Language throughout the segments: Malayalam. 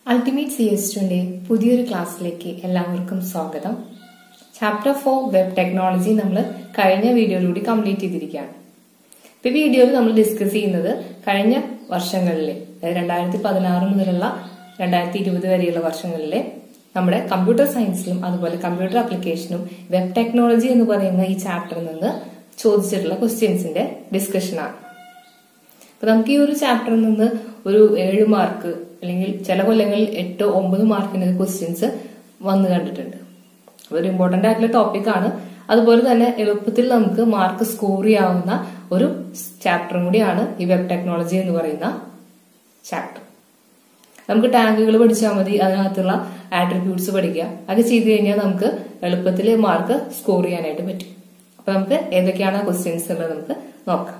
അൾട്ടിമേറ്റ് സി എസ് ടുവിന്റെ പുതിയൊരു ക്ലാസ്സിലേക്ക് എല്ലാവർക്കും സ്വാഗതം ചാപ്റ്റർ ഫോർ വെബ് ടെക്നോളജി നമ്മൾ കഴിഞ്ഞ വീഡിയോയിലൂടെ കംപ്ലീറ്റ് ചെയ്തിരിക്കുകയാണ് ഇപ്പൊ ഈ വീഡിയോയിൽ നമ്മൾ ഡിസ്കസ് ചെയ്യുന്നത് കഴിഞ്ഞ വർഷങ്ങളിലെ അതായത് രണ്ടായിരത്തി പതിനാറ് മുതലുള്ള രണ്ടായിരത്തി ഇരുപത് വരെയുള്ള വർഷങ്ങളിലെ നമ്മുടെ കമ്പ്യൂട്ടർ സയൻസിലും അതുപോലെ കമ്പ്യൂട്ടർ ആപ്ലിക്കേഷനും വെബ് ടെക്നോളജി എന്ന് പറയുന്ന ഈ ചാപ്റ്ററിൽ നിന്ന് ചോദിച്ചിട്ടുള്ള ക്വസ്റ്റ്യൻസിന്റെ ഡിസ്കഷനാണ് അപ്പൊ നമുക്ക് ഈ ഒരു ചാപ്റ്ററിൽ നിന്ന് ഒരു ഏഴ് മാർക്ക് അല്ലെങ്കിൽ ചില കൊല്ലങ്ങളിൽ എട്ടോ ഒമ്പത് മാർക്കിന് ക്വസ്റ്റ്യൻസ് വന്നു കണ്ടിട്ടുണ്ട് ഒരു ഇമ്പോർട്ടന്റ് ആയിട്ടുള്ള ടോപ്പിക്കാണ് അതുപോലെ തന്നെ എളുപ്പത്തിൽ നമുക്ക് മാർക്ക് സ്കോർ ചെയ്യാവുന്ന ഒരു ചാപ്റ്ററും കൂടിയാണ് ഈ വെബ് ടെക്നോളജി എന്ന് പറയുന്ന ചാപ്റ്റർ നമുക്ക് ടാഗുകൾ പഠിച്ചാൽ മതി അതിനകത്തുള്ള ആട്രിബ്യൂട്ട്സ് പഠിക്കുക അത് ചെയ്തു കഴിഞ്ഞാൽ നമുക്ക് എളുപ്പത്തിൽ മാർക്ക് സ്കോർ ചെയ്യാനായിട്ട് പറ്റും അപ്പൊ നമുക്ക് ഏതൊക്കെയാണ് ക്വസ്റ്റ്യൻസ് എന്നുള്ളത് നമുക്ക് നോക്കാം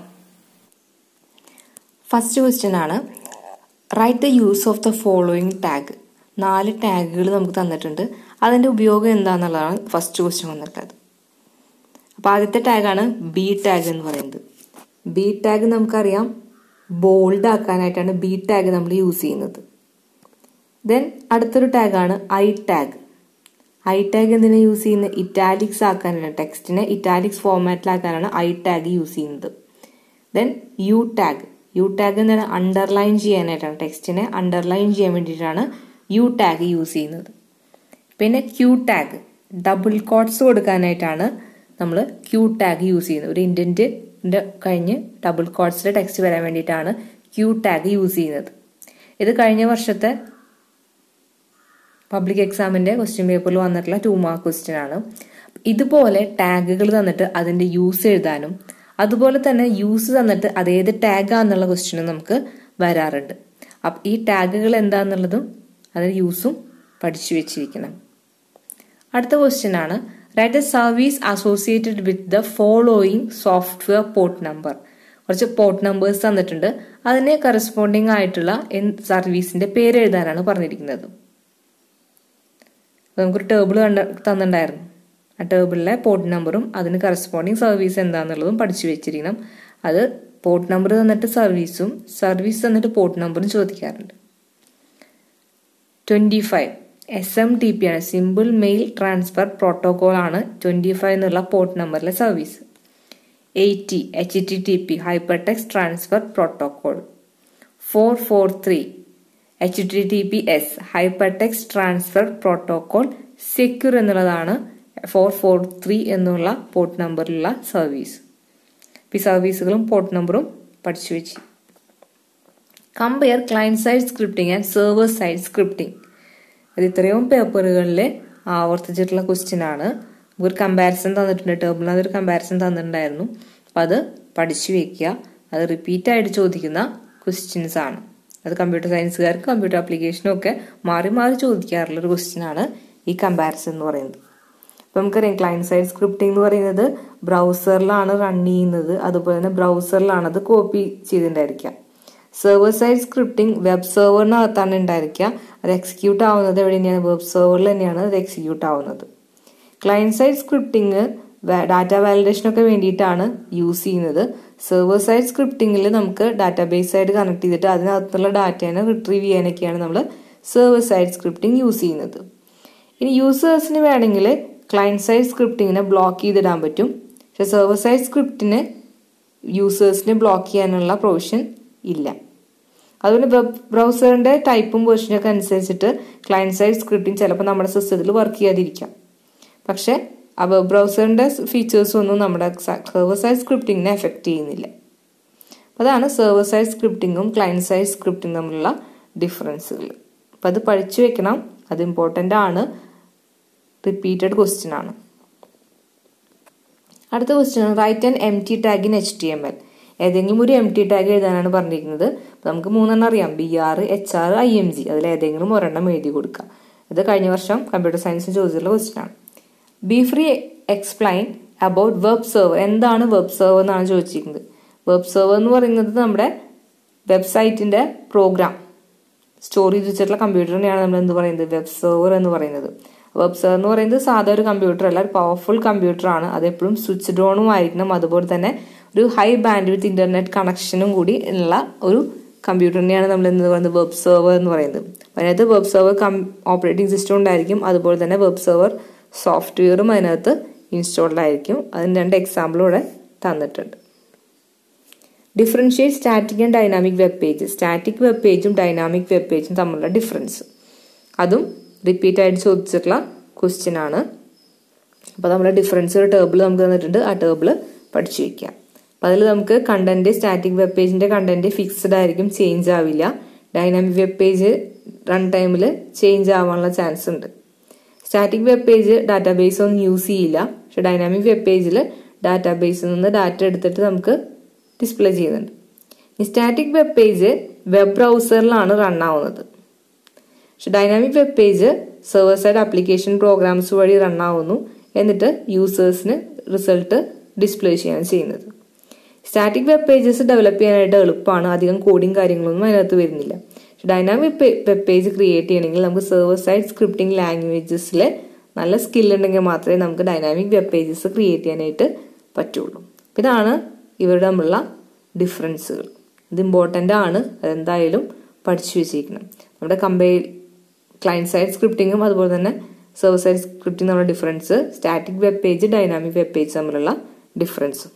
ഫസ്റ്റ് ക്വസ്റ്റ്യൻ ആണ് write the use of the following tag നാല് ടാഗുകൾ നമുക്ക് തന്നിട്ടുണ്ട് അതിന്റെ ഉപയോഗം എന്താണെന്നുള്ളതാണ് ഫസ്റ്റ് ക്വസ്റ്റ്യൻ വന്നിട്ടുള്ളത് അപ്പോൾ ആദ്യത്തെ ടാഗാണ് ബി ടാഗ് എന്ന് പറയുന്നത് ബി ടാഗ് നമുക്കറിയാം ബോൾഡ് ആക്കാനായിട്ടാണ് ബി ടാഗ് നമ്മൾ യൂസ് ചെയ്യുന്നത് ദെൻ അടുത്തൊരു ടാഗാണ് ഐ ടാഗ് ഐ ടാഗ് എന്തിനാ യൂസ് ചെയ്യുന്നത് ഇറ്റാലിക്സ് ആക്കാനാണ് ടെക്സ്റ്റിനെ ഇറ്റാലിക്സ് ഫോർമാറ്റിലാക്കാനാണ് ഐ ടാഗ് യൂസ് ചെയ്യുന്നത് then U tag U tag എന്താണ് അണ്ടർലൈൻ ചെയ്യാനായിട്ടാണ് ടെക്സ്റ്റിനെ അണ്ടർലൈൻ ചെയ്യാൻ വേണ്ടിയിട്ടാണ് യു ടാഗ് യൂസ് ചെയ്യുന്നത് പിന്നെ ക്യൂ ടാഗ് ഡബിൾ കോട്ട്സ് കൊടുക്കാനായിട്ടാണ് നമ്മൾ ക്യൂ ടാഗ് യൂസ് ചെയ്യുന്നത് ഒരു ഇൻഡൻറ്റിൻ്റെ കഴിഞ്ഞ് ഡബിൾ കോട്ട്സിലെ ടെക്സ്റ്റ് വരാൻ വേണ്ടിയിട്ടാണ് ക്യൂ ടാഗ് യൂസ് ചെയ്യുന്നത് ഇത് കഴിഞ്ഞ വർഷത്തെ പബ്ലിക് എക്സാമിന്റെ ക്വസ്റ്റ്യൻ പേപ്പറിൽ വന്നിട്ടുള്ള ടു മാർക്ക് ക്വസ്റ്റ്യൻ ആണ് ഇതുപോലെ ടാഗുകൾ തന്നിട്ട് അതിന്റെ യൂസ് എഴുതാനും അതുപോലെ തന്നെ യൂസ് തന്നിട്ട് അത് ഏത് ടാഗാന്നുള്ള ക്വസ്റ്റ്യനും നമുക്ക് വരാറുണ്ട് അപ്പം ഈ ടാഗുകൾ എന്താന്നുള്ളതും അതിന്റെ യൂസും പഠിച്ചു വെച്ചിരിക്കണം അടുത്ത ക്വസ്റ്റ്യൻ ആണ് write a service associated with the following software port number കുറച്ച് പോർട്ട് നമ്പേഴ്സ് തന്നിട്ടുണ്ട് അതിനെ കറസ്പോണ്ടിങ് ആയിട്ടുള്ള സർവീസിന്റെ പേര് എഴുതാനാണ് പറഞ്ഞിരിക്കുന്നത് നമുക്കൊരു ടേബിൾ കണ്ട തന്നിട്ടുണ്ടായിരുന്നു ആ ടേബിളിലെ പോർട്ട് നമ്പറും അതിന് കറസ്പോണ്ടിങ് സർവീസ് എന്താണെന്നുള്ളതും പഠിച്ചു വെച്ചിരിക്കണം അത് പോർട്ട് നമ്പർ തന്നിട്ട് സർവീസും സർവീസ് തന്നിട്ട് പോർട്ട് നമ്പറും ചോദിക്കാറുണ്ട് twenty five S M T P ആണ് സിമ്പിൾ മെയിൽ ട്രാൻസ്ഫർ പ്രോട്ടോകോൾ ആണ് ട്വന്റി ഫൈവ് എന്നുള്ള പോർട്ട് നമ്പറിലെ service eighty H T T P hyper text transfer protocol four four three H T T P S hyper text transfer protocol secure എന്നുള്ളതാണ് ഫോർ ഫോർ ത്രീ എന്നുള്ള പോർട്ട് നമ്പറിലുള്ള സർവീസ് ഈ സർവീസുകളും പോർട്ട് നമ്പറും പഠിച്ചു വെച്ച് compare client side scripting and server side scripting അത് ഇത്രയും പേപ്പറുകളിൽ ആവർത്തിച്ചിട്ടുള്ള ക്വസ്റ്റ്യൻ ആണ് ഒരു കമ്പാരിസൺ തന്നിട്ടുണ്ട് ടേബിളിനകത്ത് ഒരു കമ്പാരിസൺ തന്നിട്ടുണ്ടായിരുന്നു അപ്പം അത് പഠിച്ചു വെക്കുക അത് റിപ്പീറ്റ് ആയിട്ട് ചോദിക്കുന്ന ക്വസ്റ്റ്യൻസ് ആണ് അത് കമ്പ്യൂട്ടർ സയൻസുകാർക്ക് കമ്പ്യൂട്ടർ ആപ്ലിക്കേഷനും ഒക്കെ മാറി മാറി ചോദിക്കാറുള്ള ഒരു ക്വസ്റ്റ്യൻ ആണ് ഈ കമ്പാരിസൺ എന്ന് പറയുന്നത് അപ്പം നമുക്കറിയാം ക്ലയൻറ്റ് സൈഡ് സ്ക്രിപ്റ്റിംഗ് എന്ന് പറയുന്നത് ബ്രൗസറിലാണ് റൺ ചെയ്യുന്നത് അതുപോലെ തന്നെ ബ്രൗസറിലാണ് അത് കോപ്പി ചെയ്തിട്ടുണ്ടായിരിക്കുക സെർവർ സൈഡ് സ്ക്രിപ്റ്റിംഗ് വെബ് സെർവറിനകത്താണ് ഉണ്ടായിരിക്കുക അത് എക്സിക്യൂട്ട് ആവുന്നത് എവിടെ തന്നെയാണ് വെബ് സെർവറിൽ തന്നെയാണ് അത് എക്സിക്യൂട്ട് ആവുന്നത് client side scripting data validation ഒക്കെ വേണ്ടിയിട്ടാണ് യൂസ് ചെയ്യുന്നത് സെർവർ സൈഡ് സ്ക്രിപ്റ്റിംഗിൽ നമുക്ക് ഡാറ്റാബേസ് ആയിട്ട് കണക്ട് ചെയ്തിട്ട് അതിനകത്തുള്ള ഡാറ്റേനെ റിട്രീവ് ചെയ്യാനൊക്കെയാണ് നമ്മൾ സെർവർ സൈഡ് സ്ക്രിപ്റ്റിംഗ് യൂസ് ചെയ്യുന്നത് ഇനി യൂസേഴ്സിന് വേണമെങ്കിൽ ക്ലയൻറ്റ് സൈഡ് സ്ക്രിപ്റ്റിങ്ങിനെ ബ്ലോക്ക് ചെയ്തിടാൻ പറ്റും പക്ഷെ സെർവർ സൈഡ് സ്ക്രിപ്റ്റിന് യൂസേഴ്സിനെ ബ്ലോക്ക് ചെയ്യാനുള്ള പ്രൊവിഷൻ ഇല്ല അതുപോലെ വെബ് ബ്രൗസറിന്റെ ടൈപ്പും വേർഷനൊക്കെ അനുസരിച്ചിട്ട് ക്ലയൻറ്റ് സൈഡ് സ്ക്രിപ്റ്റിംഗ് ചിലപ്പോൾ നമ്മുടെ സിസ്റ്റത്തിൽ വർക്ക് ചെയ്യാതിരിക്കാം പക്ഷെ ആ വെബ് ബ്രൗസറിന്റെ ഫീച്ചേഴ്സ് ഒന്നും നമ്മുടെ സെർവർ സൈഡ് സ്ക്രിപ്റ്റിങ്ങിനെ എഫക്റ്റ് ചെയ്യുന്നില്ല അതാണ് സെർവർ സൈഡ് സ്ക്രിപ്റ്റിങ്ങും ക്ലയൻറ്റ് സൈഡ് സ്ക്രിപ്റ്റിംഗ് തമ്മിലുള്ള ഡിഫറൻസുകൾ അപ്പം അത് പഠിച്ചു വെക്കണം അത് ഇമ്പോർട്ടൻ്റ് ആണ് റിപ്പീറ്റഡ് ക്വസ്റ്റ്യൻ ആണ് അടുത്ത question write and M T tag in H T M L ഏതെങ്കിലും ഒരു എം ടി ടാഗ് എഴുതാനാണ് പറഞ്ഞിരിക്കുന്നത് നമുക്ക് മൂന്നെണ്ണം അറിയാം B R H R I M G അതിൽ ഏതെങ്കിലും ഒരെണ്ണം എഴുതി കൊടുക്കുക ഇത് കഴിഞ്ഞ വർഷം കമ്പ്യൂട്ടർ സയൻസിന് ചോദിച്ചിട്ടുള്ള ക്വസ്റ്റ്യൻ ആണ് brief explain about web server എന്താണ് വെബ് സെർവർ എന്നാണ് ചോദിച്ചിരിക്കുന്നത് വെബ് സെർവർ എന്ന് പറയുന്നത് നമ്മുടെ വെബ്സൈറ്റിന്റെ പ്രോഗ്രാം സ്റ്റോർ ചെയ്ത് വെച്ചിട്ടുള്ള കമ്പ്യൂട്ടറിനെയാണ് നമ്മൾ എന്ത് പറയുന്നത് വെബ് സെർവർ എന്ന് പറയുന്നത് വെബ് സെർവർ എന്ന് പറയുന്നത് സാധാ ഒരു കമ്പ്യൂട്ടർ അല്ല ഒരു പവർഫുൾ കമ്പ്യൂട്ടർ ആണ് അത് എപ്പോഴും സ്വിച്ച് ഓണും ആയിരിക്കണം അതുപോലെ തന്നെ ഒരു ഹൈ ബാൻഡ് വിത്ത് ഇന്റർനെറ്റ് കണക്ഷനും കൂടി ഉള്ള ഒരു കമ്പ്യൂട്ടറിനെയാണ് നമ്മൾ എന്ന് പറയുന്നത് വെബ് സെർവർ എന്ന് പറയുന്നത് അതിനകത്ത് web server cum operating system ഉണ്ടായിരിക്കും അതുപോലെ തന്നെ വെബ് സെർവർ സോഫ്റ്റ്വെയറും അതിനകത്ത് ഇൻസ്റ്റാൾഡ് ആയിരിക്കും അതിന് രണ്ട് എക്സാമ്പിളും ഇവിടെ തന്നിട്ടുണ്ട് differentiate static and dynamic web page static web പേജും ഡൈനാമിക് വെബ് പേജും തമ്മിലുള്ള ഡിഫറൻസ് അതും റിപ്പീറ്റ് ആയിട്ട് ചോദിച്ചിട്ടുള്ള ക്വസ്റ്റ്യൻ ആണ് അപ്പോൾ നമ്മുടെ ഡിഫറൻസ് ഒരു ടേബിൾ നമുക്ക് തന്നിട്ടുണ്ട് ആ ടേബിൾ പഠിച്ചു വയ്ക്കാം അപ്പോൾ അതിൽ നമുക്ക് കണ്ടന്റ് സ്റ്റാറ്റിക് വെബ് പേജിന്റെ കണ്ടന്റ് ഫിക്സ്ഡ് ആയിരിക്കും ചേഞ്ച് ആവില്ല ഡൈനാമിക് വെബ് പേജ് റൺ ടൈമിൽ ചേഞ്ച് ആവാനുള്ള ചാൻസ് ഉണ്ട് സ്റ്റാറ്റിക് വെബ് പേജ് ഡാറ്റാബേസ് ഒന്നും യൂസ് ചെയ്യില്ല പക്ഷെ ഡൈനാമിക് വെബ് പേജിൽ ഡാറ്റാബേസിൽ നിന്ന് ഡാറ്റ എടുത്തിട്ട് നമുക്ക് ഡിസ്പ്ലേ ചെയ്യുന്നുണ്ട് ഈ സ്റ്റാറ്റിക് വെബ് പേജ് വെബ് ബ്രൗസറിലാണ് റൺ ആവുന്നത് പക്ഷെ dynamic web page server side application programs വഴി റൺ ആവുന്നു എന്നിട്ട് യൂസേഴ്സിന് റിസൾട്ട് ഡിസ്പ്ലേ ചെയ്യാണ് ചെയ്യുന്നത് സ്റ്റാറ്റിക് വെബ് പേജസ് ഡെവലപ്പ് ചെയ്യാനായിട്ട് എളുപ്പമാണ് അധികം കോഡിങ് കാര്യങ്ങളൊന്നും അതിനകത്ത് വരുന്നില്ല പക്ഷെ ഡൈനാമിക് വെബ് പേജ് ക്രിയേറ്റ് ചെയ്യണമെങ്കിൽ നമുക്ക് സെർവർ സൈഡ് സ്ക്രിപ്റ്റിംഗ് ലാംഗ്വേജസിൽ നല്ല സ്കിൽ ഉണ്ടെങ്കിൽ മാത്രമേ നമുക്ക് ഡൈനാമിക് വെബ് പേജസ് ക്രിയേറ്റ് ചെയ്യാനായിട്ട് പറ്റുള്ളൂ ഇതാണ് ഇവരുടെ തമ്മിലുള്ള ഡിഫറൻസുകൾ ഇത് ഇമ്പോർട്ടൻ്റ് ആണ് അതെന്തായാലും പഠിച്ചു വെച്ചിരിക്കണം നമ്മുടെ കമ്പൈൽ ക്ലയൻറ്റ് സൈഡ് സ്ക്രിപ്റ്റിങ്ങും അതുപോലെ തന്നെ സെർവർ സൈഡ് സ്ക്രിപ്റ്റിംഗ് തമ്മിലുള്ള difference static web page dynamic web page തമ്മിലുള്ള ഡിഫറൻസും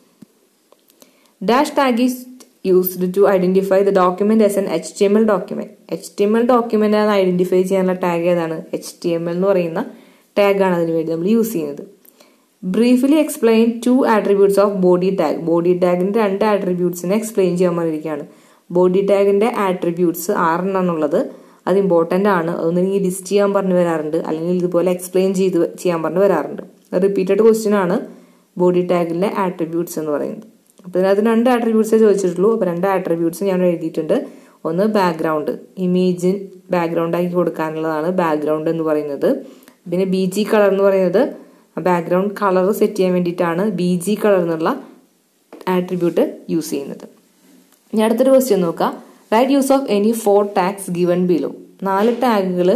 dash tag is used to identify the document as an H T M L document H T M L document ആണ് ഐഡന്റിഫൈ ചെയ്യാനുള്ള ടാഗ് ഏതാണ് എച്ച് ടി എം എൽ എന്ന് പറയുന്ന ടാഗാണ് അതിന് വേണ്ടി നമ്മൾ യൂസ് ചെയ്യുന്നത് briefly explain two attributes of body tag body ടാഗിന്റെ രണ്ട് ആട്രിബ്യൂട്ട്സിനെ എക്സ്പ്ലെയിൻ ചെയ്യാൻ പറഞ്ഞിരിക്കുകയാണ് ബോഡി ടാഗിന്റെ ആട്രിബ്യൂട്ട്സ് ആറെണ്ണാണുള്ളത് അത് ഇമ്പോർട്ടൻ്റ് ആണ് അതൊന്നെങ്കിൽ ലിസ്റ്റ് ചെയ്യാൻ പറഞ്ഞു വരാറുണ്ട് അല്ലെങ്കിൽ ഇതുപോലെ എക്സ്പ്ലെയിൻ ചെയ്ത് ചെയ്യാൻ പറഞ്ഞു വരാറുണ്ട് റിപ്പീറ്റഡ് ക്വസ്റ്റ്യൻ ആണ് ബോഡി ടാഗിലെ ആട്രിബ്യൂട്ട്സ് എന്ന് പറയുന്നത് അപ്പോൾ ഇതിനകത്ത് രണ്ട് ആട്രിബ്യൂട്ട്സേ ചോദിച്ചിട്ടുള്ളൂ അപ്പോൾ രണ്ട് ആട്രിബ്യൂട്ട്സ് ഞാൻ എഴുതിയിട്ടുണ്ട് ഒന്ന് ബാക്ക്ഗ്രൗണ്ട് ഇമേജിൻ ബാക്ക്ഗ്രൗണ്ട് ആക്കി കൊടുക്കാനുള്ളതാണ് ബാക്ക്ഗ്രൗണ്ട് എന്ന് പറയുന്നത് പിന്നെ ബി ജി കളർ എന്ന് പറയുന്നത് ബാക്ക്ഗ്രൗണ്ട് കളർ സെറ്റ് ചെയ്യാൻ വേണ്ടിയിട്ടാണ് ബി ജി കളർ എന്നുള്ള ആട്രിബ്യൂട്ട് യൂസ് ചെയ്യുന്നത് ഇനി അടുത്തൊരു ക്വസ്റ്റ്യൻ നോക്കാം write use of any four tags given below നാല് ടാഗുകൾ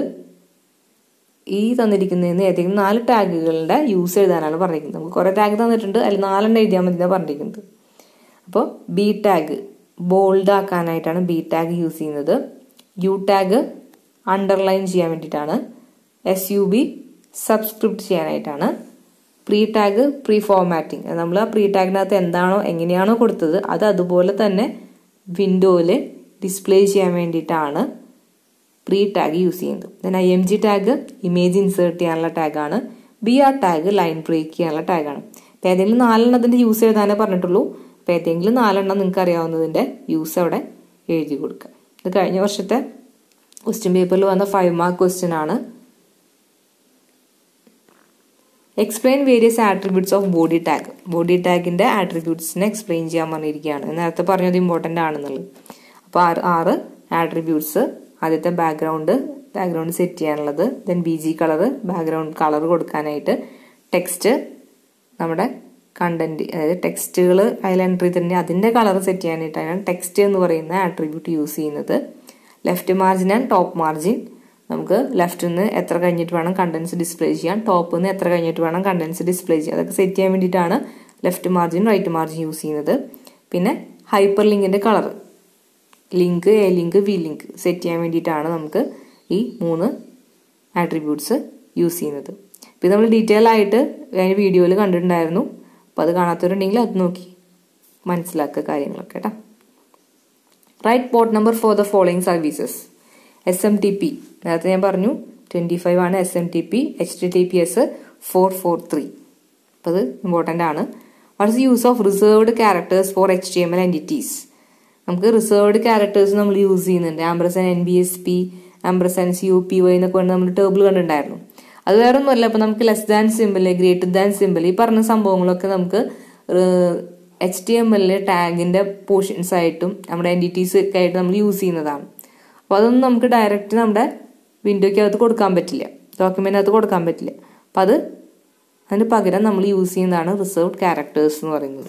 ഈ തന്നിരിക്കുന്നതിന് ഏതെങ്കിലും നാല് ടാഗുകളുടെ യൂസ് എഴുതാനാണ് പറഞ്ഞിരിക്കുന്നത് നമുക്ക് കുറേ ടാഗ് തന്നിട്ടുണ്ട് അതിൽ നാലെണ്ണം എഴുതിയാൽ മതി എന്നാണ് പറഞ്ഞിരിക്കുന്നത് അപ്പോൾ ബി ടാഗ് ബോൾഡ് ആക്കാനായിട്ടാണ് ബി ടാഗ് യൂസ് ചെയ്യുന്നത് യു ടാഗ് അണ്ടർലൈൻ ചെയ്യാൻ വേണ്ടിയിട്ടാണ് എസ് യു ബി സബ്സ്ക്രിപ്റ്റ് ചെയ്യാനായിട്ടാണ് പ്രീ ടാഗ് പ്രീ ഫോർമാറ്റിംഗ് നമ്മൾ ആ പ്രീ ടാഗിനകത്ത് എന്താണോ എങ്ങനെയാണോ കൊടുത്തത് അത് അതുപോലെ തന്നെ വിൻഡോയിൽ ഡിസ്പ്ലേ ചെയ്യാൻ വേണ്ടിയിട്ടാണ് പ്രീ ടാഗ് യൂസ് ചെയ്യുന്നത് then I M G tag image insert ചെയ്യാനുള്ള ടാഗാണ് B R tag line break ചെയ്യാനുള്ള ടാഗാണ് അപ്പോൾ ഏതെങ്കിലും നാലെണ്ണത്തിൻ്റെ യൂസ് എഴുതാനേ പറഞ്ഞിട്ടുള്ളൂ അപ്പോൾ ഏതെങ്കിലും നാലെണ്ണം നിങ്ങൾക്ക് അറിയാവുന്നതിൻ്റെ യൂസ് അവിടെ എഴുതി കൊടുക്കുക ഇത് കഴിഞ്ഞ വർഷത്തെ ക്വസ്റ്റ്യൻ പേപ്പറിൽ വന്ന ഫൈവ് മാർക്ക് ക്വസ്റ്റ്യൻ ആണ് explain various attributes of body tag body ടാഗിന്റെ ആട്രിബ്യൂട്ട്സിനെ എക്സ്പ്ലെയിൻ ചെയ്യാൻ പറഞ്ഞിരിക്കുകയാണ് നേരത്തെ പറഞ്ഞത് ഇമ്പോർട്ടൻ്റ് ആണെന്നുള്ളത് അപ്പോൾ ആറ് ആറ് ആട്രിബ്യൂട്ട്സ് ആദ്യത്തെ ബാക്ക്ഗ്രൗണ്ട് ബാക്ക്ഗ്രൗണ്ട് സെറ്റ് ചെയ്യാനുള്ളത് then B G colour background colour കൊടുക്കാനായിട്ട് ടെക്സ്റ്റ് നമ്മുടെ കണ്ടന്റ് അതായത് ടെക്സ്റ്റുകൾ അതിൽ എൻട്രി തന്നെ അതിന്റെ കളർ സെറ്റ് ചെയ്യാനായിട്ടാണ് ടെക്സ്റ്റ് എന്ന് പറയുന്ന ആട്രിബ്യൂട്ട് യൂസ് ചെയ്യുന്നത് left margin and top margin നമുക്ക് ലെഫ്റ്റിൽ നിന്ന് എത്ര കഴിഞ്ഞിട്ട് വേണം കണ്ടൻസ് ഡിസ്പ്ലേ ചെയ്യാൻ ടോപ്പിൽ നിന്ന് എത്ര കഴിഞ്ഞിട്ട് വേണം കണ്ടൻസ് ഡിസ്പ്ലേ ചെയ്യാൻ അതൊക്കെ സെറ്റ് ചെയ്യാൻ വേണ്ടിയിട്ടാണ് left margin right margin use ചെയ്യുന്നത് പിന്നെ ഹൈപ്പർ ലിങ്കിന്റെ colour link A link V link set ചെയ്യാൻ വേണ്ടിയിട്ടാണ് നമുക്ക് ഈ മൂന്ന് ആട്രിബ്യൂട്ട്സ് യൂസ് ചെയ്യുന്നത് അപ്പോൾ ഇത് നമ്മൾ ഡീറ്റെയിൽ ആയിട്ട് അതിന് വീഡിയോയിൽ കണ്ടിട്ടുണ്ടായിരുന്നു അപ്പോൾ അത് കാണാത്തവരുണ്ടെങ്കിൽ അത് നോക്കി മനസ്സിലാക്കുക കാര്യങ്ങളൊക്കെ കേട്ടോ write port number for the following services S M T P നേരത്തെ ഞാൻ പറഞ്ഞു ട്വൻറ്റി ഫൈവ് ആണ് S M T P H T T P S four four three അപ്പോൾ അത് ഇമ്പോർട്ടൻ്റ് ആണ് what is use of reserved characters for H T M L entities നമുക്ക് റിസർവ്ഡ് ക്യാരക്ടേഴ്സ് നമ്മൾ യൂസ് ചെയ്യുന്നുണ്ട് ampersand N B S P ampersand C U P Y എന്നൊക്കെ നമ്മൾ ടേബിൾ കണ്ടിട്ടുണ്ടായിരുന്നു അത് വേറെ ഒന്നുമല്ല ഇപ്പം നമുക്ക് less than symbol greater than symbol ഈ പറഞ്ഞ സംഭവങ്ങളൊക്കെ നമുക്ക് എച്ച് ടി എം എല്ലിലെ ടാഗിന്റെ പോർഷൻസ് ആയിട്ടും നമ്മുടെ എൻറ്റിറ്റീസ് ഒക്കെ ആയിട്ട് നമ്മൾ യൂസ് ചെയ്യുന്നതാണ് അപ്പോൾ അതൊന്നും നമുക്ക് ഡയറക്റ്റ് നമ്മുടെ വിൻഡോയ്ക്കകത്ത് കൊടുക്കാൻ പറ്റില്ല ഡോക്യുമെന്റിനകത്ത് കൊടുക്കാൻ പറ്റില്ല അപ്പം അത് അതിന് പകരം നമ്മൾ യൂസ് ചെയ്യുന്നതാണ് റിസർവ്ഡ് ക്യാരക്ടേഴ്സ് എന്ന് പറയുന്നത്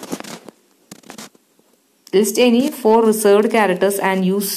list any four reserved characters and use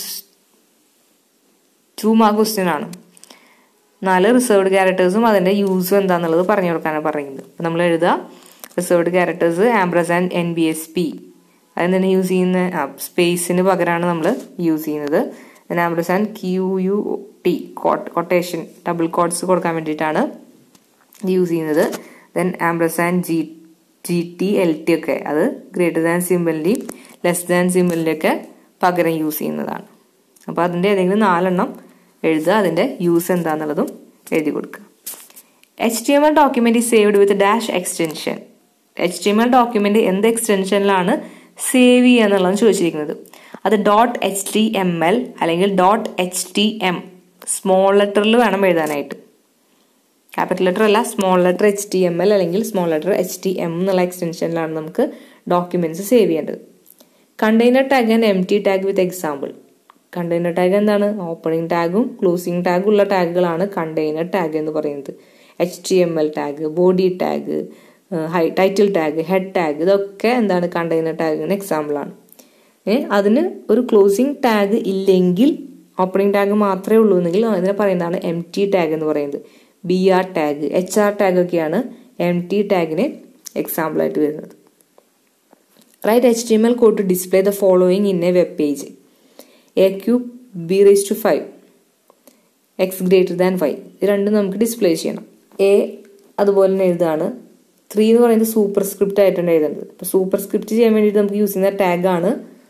two mark question ആണ് നാല് റിസർവ്ഡ് ക്യാരക്ടേഴ്സും അതിന്റെ യൂസും എന്താണെന്നുള്ളത് പറഞ്ഞു കൊടുക്കാനാണ് പറയുന്നത് അപ്പം നമ്മൾ എഴുതുക reserved characters ampersand N B S P അതിന് തന്നെ യൂസ് ചെയ്യുന്ന സ്പേസിന് പകരമാണ് നമ്മൾ യൂസ് ചെയ്യുന്നത് ampersand Q U T quote quotation double quotes കൊടുക്കാൻ വേണ്ടിയിട്ടാണ് യൂസ് ചെയ്യുന്നത് then ampersand G G T L T ഒക്കെ അത് ഗ്രേറ്റർ ദാൻ സിമ്പിളിൻ്റെയും ലെസ് ദാൻ സിമ്പിളിൻ്റെയൊക്കെ പകരം യൂസ് ചെയ്യുന്നതാണ് അപ്പോൾ അതിൻ്റെ ഏതെങ്കിലും നാലെണ്ണം എഴുതുക അതിൻ്റെ യൂസ് എന്താണെന്നുള്ളതും എഴുതി കൊടുക്കുക H T M L document saved with dash extension H T M L document എന്ത് എക്സ്റ്റൻഷനിലാണ് സേവ് ചെയ്യുക എന്നുള്ളതാണ് ചോദിച്ചിരിക്കുന്നത് അത് dot H T M L അല്ലെങ്കിൽ dot H T M small ലെറ്ററിൽ വേണം എഴുതാനായിട്ട് ക്യാപിറ്റൽ ലെറ്റർ അല്ല small letter H T M L അല്ലെങ്കിൽ small letter H T M എന്നുള്ള എക്സ്റ്റൻഷനിലാണ് നമുക്ക് ഡോക്യുമെന്റ്സ് സേവ് ചെയ്യേണ്ടത് container tag and M T tag with example container tag എന്താണ് ഓപ്പണിംഗ് ടാഗും ക്ലോസിംഗ് ടാഗും ഉള്ള ടാഗുകളാണ് കണ്ടെയ്നർ ടാഗ് എന്ന് പറയുന്നത് H T M L tag body tag high title tag head tag ഇതൊക്കെ എന്താണ് കണ്ടെയ്നർ ടാഗിന് എക്സാമ്പിളാണ് ഏ അതിന് ഒരു ക്ലോസിംഗ് ടാഗ് ഇല്ലെങ്കിൽ ഓപ്പണിംഗ് ടാഗ് മാത്രമേ ഉള്ളൂ എന്നെങ്കിൽ അതിനെ പറയുന്നതാണ് എം ടി ടാഗ് എന്ന് പറയുന്നത് B R tag H R tag ഒക്കെയാണ് എം ടി ടാഗിന് എക്സാമ്പിൾ ആയിട്ട് വരുന്നത് write H T M L code to display the following in a web page A cube B raise to five X greater than five ഇത് രണ്ടും നമുക്ക് ഡിസ്പ്ലേ ചെയ്യണം എ അതുപോലെ തന്നെ എഴുതാണ് ത്രീ എന്ന് പറയുന്നത് സൂപ്പർ സ്ക്രിപ്റ്റ് ആയിട്ടാണ് എഴുതേണ്ടത് അപ്പോൾ സൂപ്പർ സ്ക്രിപ്റ്റ് ചെയ്യാൻ വേണ്ടിയിട്ട് നമുക്ക് യൂസ് ചെയ്യുന്ന ടാഗാണ്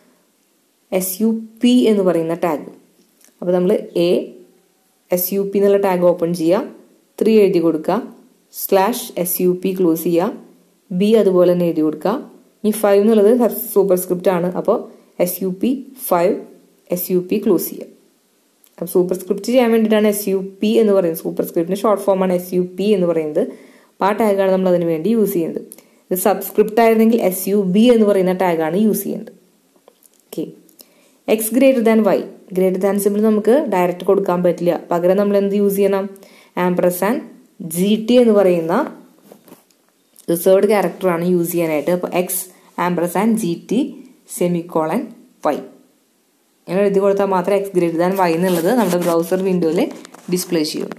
എസ് യു പി എന്ന് പറയുന്ന ടാഗ് അപ്പോൾ നമ്മൾ എ എസ് യു പി എന്നുള്ള ടാഗ് ഓപ്പൺ ചെയ്യുക ത്രീ എഴുതി കൊടുക്കുക slash S U P close ചെയ്യുക ബി അതുപോലെ തന്നെ എഴുതി കൊടുക്കുക ഈ ഫൈവ് എന്നുള്ളത് സൂപ്പർ സ്ക്രിപ്റ്റ് ആണ് അപ്പോൾ S U P five S U P close ചെയ്യുക അപ്പോൾ സൂപ്പർ സ്ക്രിപ്റ്റ് ചെയ്യാൻ വേണ്ടിയിട്ടാണ് എസ് യു പി എന്ന് പറയുന്നത് സൂപ്പർ സ്ക്രിപ്റ്റിന് ഷോർട്ട് ഫോമാണ് എസ് യു പി എന്ന് പറയുന്നത് അപ്പോൾ ആ ടാഗാണ് നമ്മൾ അതിന് വേണ്ടി യൂസ് ചെയ്യുന്നത് ഇത് സബ്സ്ക്രിപ്റ്റ് ആയിരുന്നെങ്കിൽ എസ് യു ബി എന്ന് പറയുന്ന ടാഗാണ് യൂസ് ചെയ്യേണ്ടത് okay X greater than Y greater than symbol നമുക്ക് ഡയറക്റ്റ് കൊടുക്കാൻ പറ്റില്ല പകരം നമ്മൾ എന്ത് യൂസ് ചെയ്യണം ആംപ്രസാൻ ജി ടി എന്ന് പറയുന്ന റിസേർഡ് ക്യാരക്ടറാണ് യൂസ് ചെയ്യാനായിട്ട് അപ്പോൾ X ampersand G T semicolon Y ഇങ്ങനെ എഴുതി കൊടുത്താൽ മാത്രമേ എക്സ് ഗ്രേറ്റർ ദാൻ വൈ എന്നുള്ളത് നമ്മുടെ ബ്രൗസർ വിൻഡോയിൽ ഡിസ്പ്ലേ ചെയ്യുള്ളൂ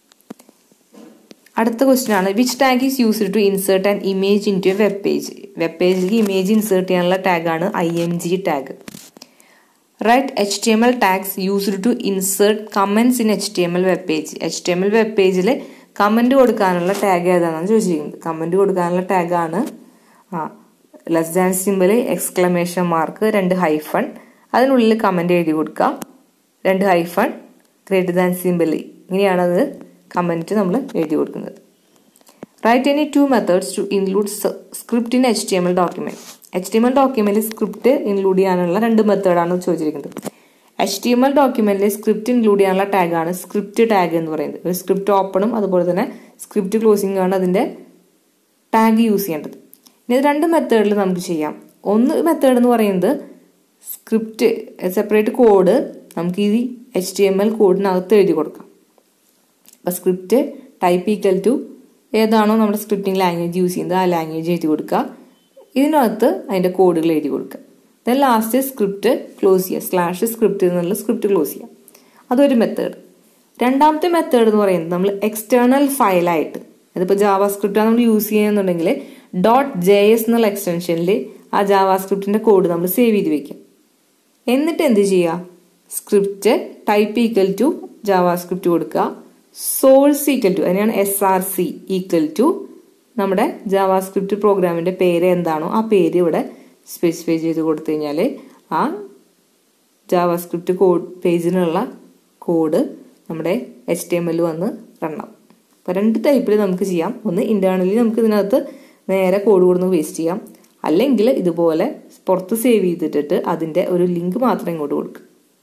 അടുത്ത ക്വസ്റ്റ്യൻ ആണ് which tag is used to insert an image into a web page web പേജിലേക്ക് ഇമേജ് ഇൻസേർട്ട് ചെയ്യാനുള്ള ടാഗാണ് I M G tag write H T M L tags used to insert comments in H T M L web page H T M L web പേജിൽ കമൻറ്റ് കൊടുക്കാനുള്ള ടാഗ് ഏതാണെന്ന് ചോദിച്ചിരിക്കുന്നത് കമൻറ്റ് കൊടുക്കാനുള്ള ടാഗാണ് ആ less than symbol exclamation mark രണ്ട് ഹൈഫൺ അതിനുള്ളിൽ കമൻറ്റ് എഴുതി കൊടുക്കുക രണ്ട് ഹൈഫൺ ഗ്രേറ്റർ ദാൻ സിമ്പിൾ ഇങ്ങനെയാണ് അത് കമൻറ്റ് നമ്മൾ എഴുതി കൊടുക്കുന്നത് write any two methods to include script in H T M L document H T M L ഡോക്യുമെന്റിൽ സ്ക്രിപ്റ്റ് ഇൻക്ലൂഡ് ചെയ്യാനുള്ള രണ്ട് മെത്തേഡാണ് ചോദിച്ചിരിക്കുന്നത് എച്ച് ടി എം എൽ ഡോക്യുമെന്റിൽ സ്ക്രിപ്റ്റ് ഇൻക്ലൂഡ് ചെയ്യാനുള്ള ടാഗാണ് സ്ക്രിപ്റ്റ് ടാഗ് എന്ന് പറയുന്നത് ഒരു സ്ക്രിപ്റ്റ് ഓപ്പണും അതുപോലെ തന്നെ സ്ക്രിപ്റ്റ് ക്ലോസിംഗ് ആണ് അതിന്റെ ടാഗ് യൂസ് ചെയ്യേണ്ടത് ഇനി ഇത് രണ്ട് മെത്തേഡിൽ നമുക്ക് ചെയ്യാം ഒന്ന് മെത്തേഡ് എന്ന് പറയുന്നത് സ്ക്രിപ്റ്റ് സെപ്പറേറ്റ് കോഡ് നമുക്ക് ഈ എച്ച് ടി എം എൽ കോഡിനകത്ത് എഴുതി കൊടുക്കാം അപ്പോൾ സ്ക്രിപ്റ്റ് ടൈപ്പ് ഈക്വൽ ടു ഏതാണോ നമ്മുടെ സ്ക്രിപ്റ്റിംഗ് ലാംഗ്വേജ് യൂസ് ചെയ്യുന്നത് ആ ലാംഗ്വേജ് എഴുതി കൊടുക്കുക ഇതിനകത്ത് അതിൻ്റെ കോഡുകൾ എഴുതി കൊടുക്കുക ദെൻ ലാസ്റ്റ് സ്ക്രിപ്റ്റ് ക്ലോസ് ചെയ്യുക സ്ലാഷ് സ്ക്രിപ്റ്റ് എന്നുള്ള സ്ക്രിപ്റ്റ് ക്ലോസ് ചെയ്യുക അതൊരു മെത്തേഡ് രണ്ടാമത്തെ മെത്തേഡ് എന്ന് പറയുന്നത് നമ്മൾ എക്സ്റ്റേണൽ ഫയലായിട്ട് അതിപ്പോൾ ജാവാ സ്ക്രിപ്റ്റ് നമ്മൾ യൂസ് ചെയ്യുന്നുണ്ടെങ്കിൽ ഡോട്ട് ജെ എസ് എന്നുള്ള എക്സ്റ്റൻഷനിൽ ആ ജാവാ സ്ക്രിപ്റ്റിന്റെ കോഡ് നമ്മൾ സേവ് ചെയ്ത് വെക്കും എന്നിട്ട് എന്ത് ചെയ്യുക script type equal to JavaScript കൊടുക്കുക സോഴ്സ് ഈക്വൽ ടു അതിനാണ് S R C equal to നമ്മുടെ ജാവാ സ്ക്രിപ്റ്റ് പ്രോഗ്രാമിന്റെ പേര് എന്താണോ ആ പേര് ഇവിടെ സ്പെസിഫൈ ചെയ്ത് കൊടുത്തു കഴിഞ്ഞാൽ ആ ജാവാ സ്ക്രിപ്റ്റ് കോഡ് പേജിനുള്ള കോഡ് നമ്മുടെ എച്ച് ടി എം എൽ വന്ന് റണ്ണാവും അപ്പോൾ രണ്ട് ടൈപ്പിൽ നമുക്ക് ചെയ്യാം ഒന്ന് ഇന്റേണലി നമുക്ക് ഇതിനകത്ത് നേരെ കോഡ് കൊടുന്ന് വേസ്റ്റ് ചെയ്യാം അല്ലെങ്കിൽ ഇതുപോലെ പുറത്ത് സേവ് ചെയ്തിട്ടിട്ട് അതിന്റെ ഒരു ലിങ്ക് മാത്രം ഇങ്ങോട്ട് കൊടുക്കുക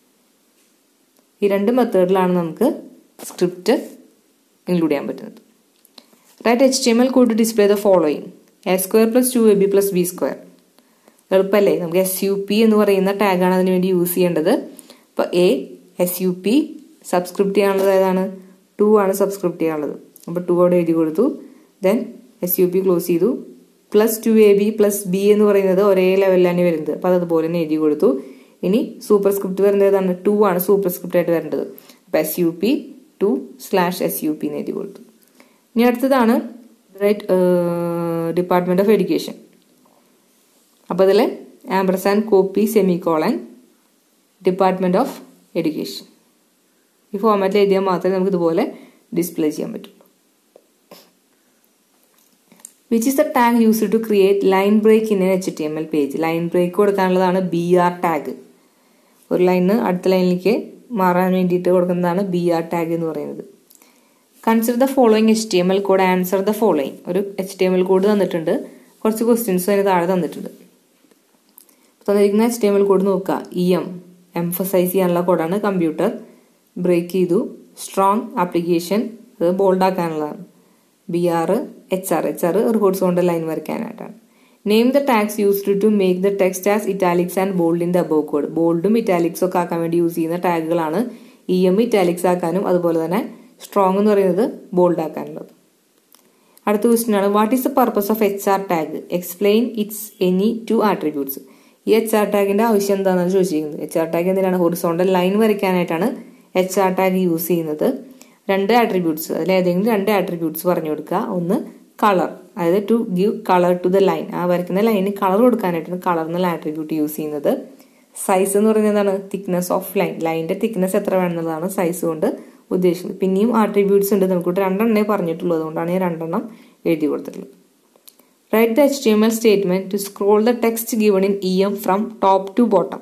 ഈ രണ്ട് മെത്തേഡിലാണ് നമുക്ക് സ്ക്രിപ്റ്റ് ഇൻക്ലൂഡ് ചെയ്യാൻ പറ്റുന്നത് write H T M L code display the following A square plus two A B plus B square എളുപ്പമല്ലേ നമുക്ക് എസ് യു പി എന്ന് പറയുന്ന ടാഗാണ് അതിന് വേണ്ടി യൂസ് ചെയ്യേണ്ടത് അപ്പോൾ A S U P subscript ചെയ്യാനുള്ളത് ഏതാണ് ടു ആണ് സബ്സ്ക്രിപ്റ്റ് ചെയ്യാനുള്ളത് അപ്പോൾ ടു അവിടെ എഴുതി കൊടുത്തു then S U P close ചെയ്തു plus two A B plus B എന്ന് പറയുന്നത് ഒരേ ലെവലിലാണ് വരുന്നത് അപ്പോൾ അത് അതുപോലെ തന്നെ എഴുതി കൊടുത്തു ഇനി സൂപ്പർ സ്ക്രിപ്റ്റ് വരുന്നത് ഏതാണ് ടു ആണ് സൂപ്പർ സ്ക്രിപ്റ്റ് ആയിട്ട് വരേണ്ടത് അപ്പോൾ S U P two slash S U P എന്ന് എഴുതി കൊടുത്തു ഇനി അടുത്തതാണ് റൈറ്റ് ഡിപ്പാർട്ട്മെന്റ് ഓഫ് എഡ്യൂക്കേഷൻ അപ്പോൾ അതിൽ ampersand copy semicolon department of education ഈ ഫോമാറ്റിൽ എഴുതിയാൽ മാത്രമേ നമുക്ക് ഇതുപോലെ ഡിസ്പ്ലേ ചെയ്യാൻ പറ്റുള്ളൂ which is the tag use to create line break in an H T M L page line break കൊടുക്കാനുള്ളതാണ് ബി ആർ ടാഗ് ഒരു ലൈനിന് അടുത്ത ലൈനിലേക്ക് മാറാൻ വേണ്ടിയിട്ട് കൊടുക്കുന്നതാണ് ബി ആർ ടാഗ് എന്ന് പറയുന്നത് consider the following H T M L code answer the following ഒരു H T M L code തന്നിട്ടുണ്ട് കുറച്ച് ക്വസ്റ്റ്യൻസ് അതിന് താഴെ തന്നിട്ടുണ്ട് തന്നിരിക്കുന്ന H T M L code നോക്കുക ഇ എം എംഫസൈസ് ചെയ്യാനുള്ള കോഡാണ് കമ്പ്യൂട്ടർ ബ്രേക്ക് ചെയ്തു സ്ട്രോങ് ആപ്ലിക്കേഷൻ അത് ബോൾഡ് ആക്കാനുള്ളതാണ് B R H R H R ഒരു കൊണ്ട് ലൈൻ വരയ്ക്കാനായിട്ടാണ് name the tags used to make the text as italics and bold in the above code ബോൾഡും ഇറ്റാലിക്സും ഒക്കെ ആക്കാൻ വേണ്ടി യൂസ് ചെയ്യുന്ന ടാഗുകളാണ് ഇ എം ഇറ്റാലിക്സ് ആക്കാനും അതുപോലെ തന്നെ സ്ട്രോങ് എന്ന് പറയുന്നത് ബോൾഡ് ആക്കാനുള്ളത് അടുത്ത ക്വസ്റ്റ്യൻ ആണ് what is the purpose of H R tag explain its any two attributes ഈ എച്ച് ആർ ടാഗിന്റെ ആവശ്യം എന്താണെന്ന് ചോദിച്ചിരിക്കുന്നത് എച്ച് ആർ ടാഗ് എന്തിനാണ് ഹൊറിസോണ്ടൽ ലൈൻ വരയ്ക്കാനായിട്ടാണ് എച്ച് ആർ ടാഗ് യൂസ് ചെയ്യുന്നത് രണ്ട് ആട്രിബ്യൂട്ട്സ് അതിൽ ഏതെങ്കിലും രണ്ട് ആട്രിബ്യൂട്ട്സ് പറഞ്ഞു കൊടുക്കുക ഒന്ന് കളർ അതായത് to give colour to the line ആ വരയ്ക്കുന്ന ലൈനിന് കളർ കൊടുക്കാനായിട്ടാണ് കളർ എന്നുള്ള ആട്രിബ്യൂട്ട് യൂസ് ചെയ്യുന്നത് സൈസ് എന്ന് പറയുന്നത് എന്താണ് തിക്നെസ് ഓഫ് ലൈൻ ലൈനിന്റെ തിക്നെസ് എത്ര വേണമെന്നുള്ളതാണ് സൈസ് കൊണ്ട് ഉദ്ദേശിക്കുന്നത് പിന്നെയും ആട്രിബ്യൂട്ട്സ് ഉണ്ട് നമുക്ക് രണ്ടെണ്ണേ പറഞ്ഞിട്ടുള്ളൂ അതുകൊണ്ടാണ് ഞാൻ രണ്ടെണ്ണം എഴുതി കൊടുത്തിട്ടുള്ളത് write the H T M L statement to scroll the text given in E M from top to bottom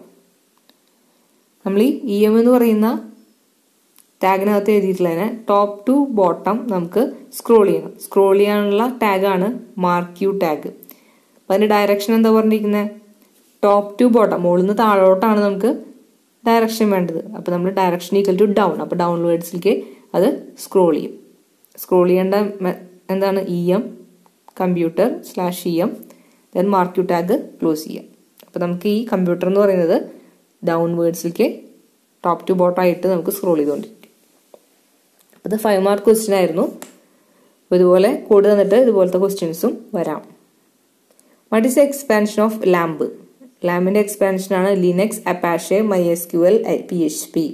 നമ്മൾ ഈ ഇ എം എന്ന് പറയുന്ന ടാഗിനകത്ത് എഴുതിയിട്ടുള്ളതിനെ ടോപ്പ് ടു ബോട്ടം നമുക്ക് സ്ക്രോൾ ചെയ്യണം സ്ക്രോൾ ചെയ്യാനുള്ള ടാഗാണ് മാർക്ക് യു ടാഗ് അപ്പം അതിന്റെ ഡയറക്ഷൻ എന്താ പറഞ്ഞിരിക്കുന്നത് ടോപ്പ് ടു ബോട്ടം മുകളിൽ നിന്ന് താഴോട്ടാണ് നമുക്ക് ഡയറക്ഷൻ വേണ്ടത് അപ്പോൾ നമ്മൾ ഡയറക്ഷൻ ഈക്വൽ ടു ഡൗൺ അപ്പോൾ ഡൗൺവേർഡ്സിലേക്ക് അത് സ്ക്രോൾ ചെയ്യും സ്ക്രോൾ ചെയ്യേണ്ട എന്താണ് E M computer slash E M then marquee tag close ചെയ്യാം അപ്പോൾ നമുക്ക് ഈ കമ്പ്യൂട്ടർ എന്ന് പറയുന്നത് ഡൗൺവേർഡ്സിലേക്ക് ടോപ്പ് ടു ബോട്ടം ആയിട്ട് നമുക്ക് സ്ക്രോൾ ചെയ്തുകൊണ്ടിരിക്കും അപ്പോൾ ഇത് ഫൈവ് മാർക്ക് ക്വസ്റ്റ്യൻ ആയിരുന്നു അപ്പോൾ ഇതുപോലെ കോഡ് തന്നിട്ട് ഇതുപോലത്തെ ക്വസ്റ്റ്യൻസും വരാം what is expansion of LAMP ലാമ്പിന്റെ എക്സ്പാൻഷൻ ആണ് Linux Apache My S Q L P H P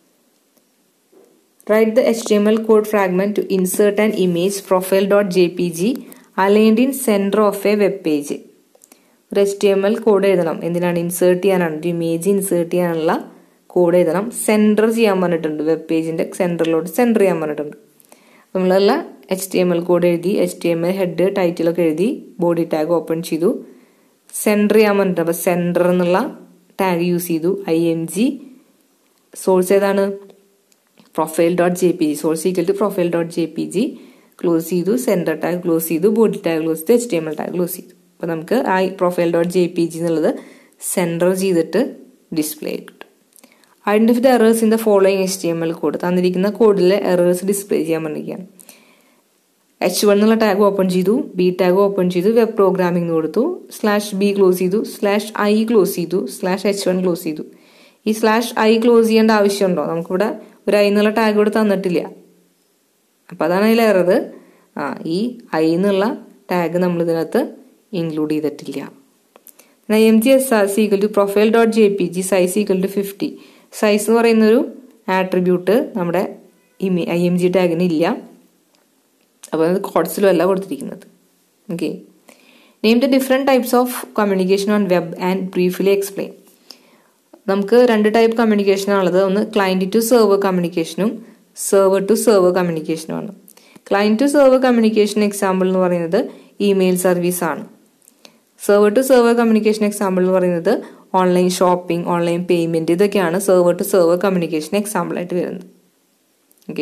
write the H T M L code fragment to insert an image profile dot J P G aligned in centre of a web page ഒരു H T M L code എഴുതണം എന്തിനാണ് ഇൻസേർട്ട് ചെയ്യാനാണ് ഒരു ഇമേജ് ഇൻസേർട്ട് ചെയ്യാനുള്ള കോഡ് എഴുതണം സെൻറ്റർ ചെയ്യാൻ പറഞ്ഞിട്ടുണ്ട് വെബ് പേജിന്റെ സെൻറ്ററിലോട്ട് സെൻറ്റർ ചെയ്യാൻ പറഞ്ഞിട്ടുണ്ട് നമ്മളല്ല H T M L code എഴുതി H T M L head ടൈറ്റിലൊക്കെ എഴുതി ബോഡി ടാഗ് ഓപ്പൺ ചെയ്തു സെൻറ്റർ ചെയ്യാൻ പറഞ്ഞിട്ടുണ്ട് അപ്പോൾ സെൻറ്റർ എന്നുള്ള ടാഗ് യൂസ് ചെയ്തു ഐ എം ജി സോഴ്സ് ഏതാണ് profile dot J P G source equal to profile dot J P G close ചെയ്തു സെൻറ്റർ ടാഗ് ക്ലോസ് ചെയ്തു ബോഡി ടാഗ് ക്ലോസ് ചെയ്തു H T M L tag close ചെയ്തു അപ്പോൾ നമുക്ക് ആ profile dot J P G എന്നുള്ളത് സെൻറ്റർ ചെയ്തിട്ട് ഡിസ്പ്ലേ കിട്ടും identify the errors in the following H T M L code തന്നിരിക്കുന്ന കോഡിലെ എറേഴ്സ് ഡിസ്പ്ലേ ചെയ്യാൻ പറഞ്ഞിരിക്കുകയാണ് എച്ച് വൺ എന്നുള്ള ടാഗ് ഓപ്പൺ ചെയ്തു ബി ടാഗ് ഓപ്പൺ ചെയ്തു വെബ് പ്രോഗ്രാമിംഗ് കൊടുത്തു സ്ലാഷ് ബി ക്ലോസ് ചെയ്തു സ്ലാഷ് ഐ ക്ലോസ് ചെയ്തു സ്ലാഷ് എച്ച് വൺ ക്ലോസ് ചെയ്തു ഈ സ്ലാഷ് ഐ ക്ലോസ് ചെയ്യേണ്ട ആവശ്യമുണ്ടോ നമുക്കിവിടെ ഒരു ഐ എന്നുള്ള ടാഗ് ഇവിടെ തന്നിട്ടില്ല അപ്പം അതാണ് അതിൽ എറർ ആ ഈ ഐ എന്നുള്ള ടാഗ് നമ്മൾ ഇതിനകത്ത് ഇൻക്ലൂഡ് ചെയ്തിട്ടില്ല I M G S R C equal to profile dot J P G size equal to fifty size എന്ന് പറയുന്ന ഒരു ആട്രിബ്യൂട്ട് നമ്മുടെ ഇമേ ഐ എം ജി ടാഗിന് ഇല്ല അപ്പോൾ അത് കോഡ്സിലും അല്ല കൊടുത്തിരിക്കുന്നത് okay name the different types of communication on web and briefly explain നമുക്ക് രണ്ട് ടൈപ്പ് കമ്മ്യൂണിക്കേഷൻ ആണുള്ളത് ഒന്ന് ക്ലയൻറ്റ് ടു സെർവർ കമ്മ്യൂണിക്കേഷനും സെർവർ ടു സെർവർ കമ്മ്യൂണിക്കേഷനുമാണ് client to server communication example എന്ന് പറയുന്നത് ഇമെയിൽ സർവീസ് ആണ് server to server communication example എന്ന് പറയുന്നത് ഓൺലൈൻ ഷോപ്പിംഗ് ഓൺലൈൻ പേയ്മെന്റ് ഇതൊക്കെയാണ് server to server communication example ആയിട്ട് വരുന്നത് okay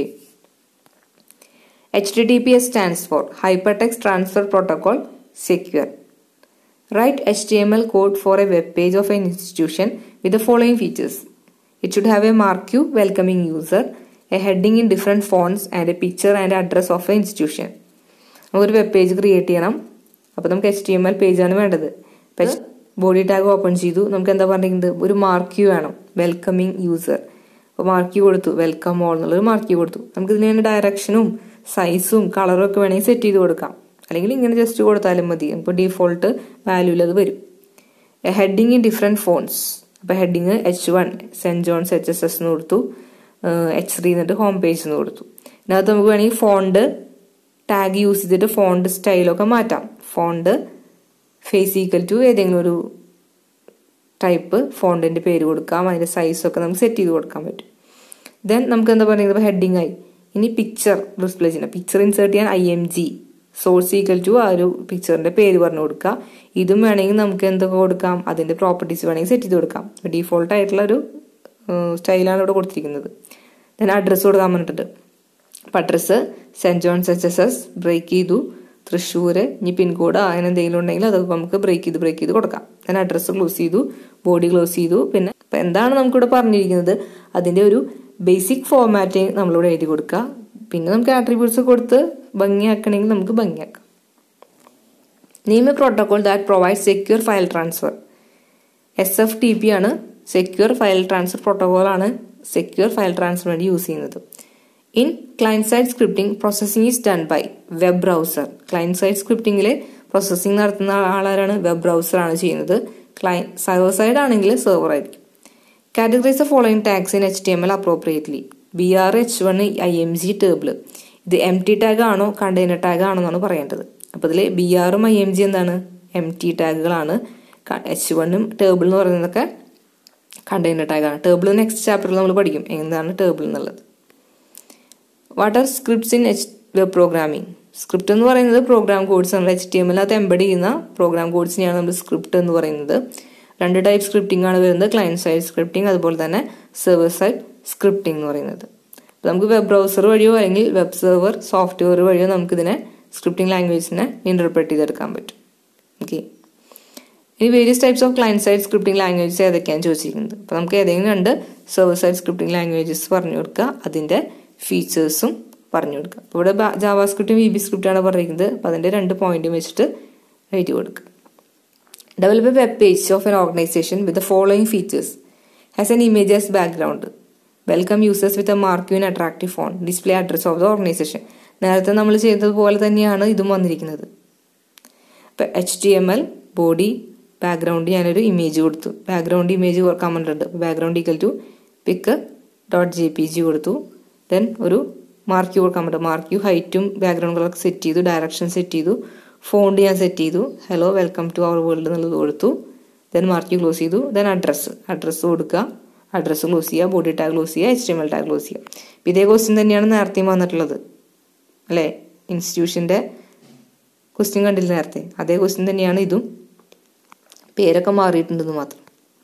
H T T P S stands for hyper text transfer protocol secure write H T M L code for a web page of an institution with the following features it should have a marquee welcoming user a heading in different fonts and a picture and address of a institution നമുക്കൊരു വെബ് പേജ് ക്രിയേറ്റ് ചെയ്യണം അപ്പോൾ നമുക്ക് എച്ച് ടി എം എൽ പേജാണ് വേണ്ടത് ബോഡി ടാഗ് ഓപ്പൺ ചെയ്തു നമുക്ക് എന്താ പറഞ്ഞിരിക്കുന്നത് ഒരു മാർക്ക് യു വേണം വെൽക്കമിങ് യൂസർ അപ്പോൾ മാർക്ക് യു കൊടുത്തു വെൽക്കം ഓൾ എന്നുള്ളത് മാർക്ക് യു കൊടുത്തു നമുക്ക് ഇതിന് തന്നെ ഡയറക്ഷനും സൈസും കളറും ഒക്കെ വേണമെങ്കിൽ സെറ്റ് ചെയ്ത് കൊടുക്കാം അല്ലെങ്കിൽ ഇങ്ങനെ ജസ്റ്റ് കൊടുത്താലും മതി നമുക്ക് ഡിഫോൾട്ട് വാല്യൂവിൽ അത് വരും ഹെഡിങ് ഇൻ ഡിഫറെൻറ്റ് ഫോൺസ് അപ്പോൾ heading H one Saint John's H S S എന്ന് കൊടുത്തു എച്ച് ത്രീ എന്നിട്ട് ഹോം പേജ് എന്ന് കൊടുത്തു ഇതിനകത്ത് നമുക്ക് വേണമെങ്കിൽ ഫോണ്ട് ടാഗ് യൂസ് ചെയ്തിട്ട് ഫോണ്ട് സ്റ്റൈലൊക്കെ മാറ്റാം ഫോണ്ട് ഫേസ് ഈക്വൽ ടു ഏതെങ്കിലും ഒരു ടൈപ്പ് ഫോണ്ടിന്റെ പേര് കൊടുക്കാം അതിന്റെ സൈസൊക്കെ നമുക്ക് സെറ്റ് ചെയ്ത് കൊടുക്കാൻ പറ്റും ദെൻ നമുക്ക് എന്താ പറയുന്നത് ഹെഡിങ് ആയി ഇനി പിക്ചർ ഡിസ്പ്ലേ ചെയ്യണം പിക്ചർ ഇൻസേർട്ട് ചെയ്യാൻ I M G source equal to ആ ഒരു പിക്ചറിന്റെ പേര് പറഞ്ഞു കൊടുക്കുക ഇതും വേണമെങ്കിൽ നമുക്ക് എന്തൊക്കെ കൊടുക്കാം അതിന്റെ പ്രോപ്പർട്ടീസ് വേണമെങ്കിൽ സെറ്റ് ചെയ്ത് കൊടുക്കാം ഡീഫോൾട്ട് ആയിട്ടുള്ള ഒരു സ്റ്റൈലാണ് ഇവിടെ കൊടുത്തിരിക്കുന്നത് ദെൻ അഡ്രസ്സ് കൊടുക്കാൻ പറഞ്ഞിട്ടുണ്ട് അപ്പം address Saint John's H S S break ചെയ്തു തൃശ്ശൂർ ഇനി പിൻകോഡ് അങ്ങനെ എന്തെങ്കിലും ഉണ്ടെങ്കിൽ അതൊക്കെ നമുക്ക് ബ്രേക്ക് ചെയ്ത് ബ്രേക്ക് ചെയ്ത് കൊടുക്കാം ഞാൻ അഡ്രസ്സ് ക്ലോസ് ചെയ്തു ബോഡി ക്ലോസ് ചെയ്തു പിന്നെ ഇപ്പം എന്താണ് നമുക്കിവിടെ പറഞ്ഞിരിക്കുന്നത് അതിൻ്റെ ഒരു ബേസിക് ഫോർമാറ്റിംഗ് നമ്മളിവിടെ എഴുതി കൊടുക്കുക പിന്നെ നമുക്ക് ആട്രിബ്യൂട്ട്സ് കൊടുത്ത് ഭംഗിയാക്കണമെങ്കിൽ നമുക്ക് ഭംഗിയാക്കാം name a protocol that provide secure file transfer S F T P ആണ് സെക്യൂർ ഫയൽ ട്രാൻസ്ഫർ പ്രോട്ടോകോൾ ആണ് സെക്യൂർ ഫയൽ ട്രാൻസ്ഫർ വേണ്ടി യൂസ് ചെയ്യുന്നത് in client side scripting processing is done by web browser client side സ്ക്രിപ്റ്റിംഗിൽ പ്രോസസ്സിംഗ് നടത്തുന്ന ആളാരാണ് വെബ് ബ്രൗസർ ആണ് ചെയ്യുന്നത് ക്ലയൻ സർവർ സൈഡ് ആണെങ്കിൽ സെർവർ ആയിരിക്കും categorise following tags in H T M L appropriately B R H one I M G table ഇത് എം ടി ടാഗ് ആണോ കണ്ടെയ്നർ ടാഗ് ആണോ എന്നാണ് പറയേണ്ടത് അപ്പോൾ ഇതിൽ ബി ആറും ഐ എം ജി എന്താണ് എം ടി ടാഗുകളാണ് എച്ച് വണ്ണും ടേബിൾ എന്ന് പറയുന്നതൊക്കെ കണ്ടെയ്നർ ടാഗാണ് ടേബിൾ നെക്സ്റ്റ് ചാപ്റ്ററിൽ നമ്മൾ പഠിക്കും എന്താണ് ടേബിൾ എന്നുള്ളത് what are scripts in H web programming script എന്ന് പറയുന്നത് പ്രോഗ്രാം കോഡ്സ് ആണ് എച്ച് ടി എം എൽ അത് എംബഡ് ചെയ്യുന്ന പ്രോഗ്രാം കോഡ്സിനെയാണ് നമ്മൾ സ്ക്രിപ്റ്റ് എന്ന് പറയുന്നത് രണ്ട് ടൈപ്പ് സ്ക്രിപ്റ്റിംഗ് ആണ് വരുന്നത് ക്ലയൻറ്റ് സൈഡ് സ്ക്രിപ്റ്റിംഗ് അതുപോലെ തന്നെ സെർവർ സൈഡ് സ്ക്രിപ്റ്റിംഗ് എന്ന് പറയുന്നത് അപ്പോൾ നമുക്ക് വെബ് ബ്രൗസർ വഴിയോ അല്ലെങ്കിൽ വെബ് സെർവർ സോഫ്റ്റ്വെയർ വഴിയോ നമുക്കിതിനെ സ്ക്രിപ്റ്റിംഗ് ലാംഗ്വേജിനെ ഇൻ്റർപ്രറ്റ് ചെയ്തെടുക്കാൻ പറ്റും ഓക്കെ ഇനി various types of client side scripting languages ഏതൊക്കെയാണ് ചോദിച്ചിരിക്കുന്നത് അപ്പോൾ നമുക്ക് ഏതെങ്കിലും രണ്ട് സെർവർ സൈഡ് സ്ക്രിപ്റ്റിംഗ് ലാംഗ്വേജസ് പറഞ്ഞു കൊടുക്കുക അതിൻ്റെ ഫീച്ചേഴ്സും പറഞ്ഞു കൊടുക്കുക അപ്പോൾ ഇവിടെ ജാവാ സ്ക്രിപ്റ്റും വി ബി സ്ക്രിപ്റ്റാണ് പറഞ്ഞിരിക്കുന്നത് അപ്പോൾ അതിൻ്റെ രണ്ട് പോയിന്റും വെച്ചിട്ട് എഴുതി കൊടുക്കുക develop a web page of an organisation with the following features has an images background welcome users with a marquee attractive font display address of the organisation നേരത്തെ നമ്മൾ ചെയ്തതുപോലെ തന്നെയാണ് ഇതും വന്നിരിക്കുന്നത് ഇപ്പം H T M L body background ഞാനൊരു ഇമേജ് കൊടുത്തു ബാക്ക്ഗ്രൗണ്ട് ഇമേജ് കമൻ്റ് ഉണ്ട് background equal to pic dot J P G കൊടുത്തു ദെൻ ഒരു മാർക്ക് യു കൊടുക്കാൻ പറ്റും മാർക്ക് യു ഹൈറ്റും ബാക്ക്ഗ്രൗണ്ട് കളർ സെറ്റ് ചെയ്തു ഡയറക്ഷൻ സെറ്റ് ചെയ്തു ഫോണ്ട് ഞാൻ സെറ്റ് ചെയ്തു hello welcome to our world എന്നുള്ളത് കൊടുത്തു ദെൻ മാർക്ക് യു ക്ലോസ് ചെയ്തു ദെൻ അഡ്രസ്സ് അഡ്രസ്സ് കൊടുക്കുക അഡ്രസ്സ് ക്ലോസ് ചെയ്യുക ബോഡി ടാഗ് ക്ലോസ് ചെയ്യുക H T M L tag close ചെയ്യുക ഇതേ ക്വസ്റ്റ്യൻ തന്നെയാണ് നേരത്തെയും വന്നിട്ടുള്ളത് അല്ലേ ഇൻസ്റ്റിറ്റ്യൂഷൻ്റെ ക്വസ്റ്റ്യൻ കണ്ടില്ല നേരത്തെ അതേ ക്വസ്റ്റ്യൻ തന്നെയാണ് ഇതും പേരൊക്കെ മാറിയിട്ടുണ്ടെന്ന് മാത്രം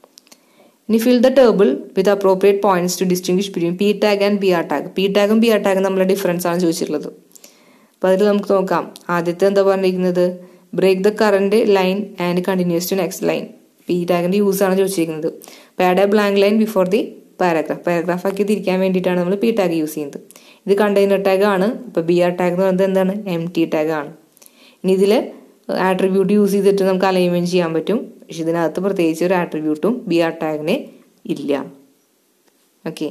ഇനി fill the table with appropriate points to distinguish between P tag and B R tag P ടാഗും ബി ആർ ടാഗും തമ്മിലുള്ള ഡിഫറൻസ് ആണ് ചോദിച്ചിട്ടുള്ളത് അപ്പോൾ അതിൽ നമുക്ക് നോക്കാം ആദ്യത്തെ എന്താ പറഞ്ഞിരിക്കുന്നത് break the current line and continues to next line P ടാഗിന്റെ യൂസ് ആണ് ചോദിച്ചിരിക്കുന്നത് അപ്പോൾ add a blank line before the paragraph paragraph ആക്കി തിരിക്കാൻ വേണ്ടിയിട്ടാണ് നമ്മൾ പി ടാഗ് യൂസ് ചെയ്യുന്നത് ഇത് കണ്ടെയ്നർ ടാഗ് ആണ് ഇപ്പോൾ ബി ആർ ടാഗ് എന്ന് പറയുന്നത് എന്താണ് എം ടി ടാഗ് ആണ് ഇനി ഇതിൽ ആട്രിബ്യൂട്ട് യൂസ് ചെയ്തിട്ട് നമുക്ക് അലൈൻമെന്റ് ചെയ്യാൻ പറ്റും പക്ഷെ ഇതിനകത്ത് പ്രത്യേകിച്ച് ഒരു ആട്രിബ്യൂട്ടും ബി ആർ ടാഗിന് ഇല്ല okay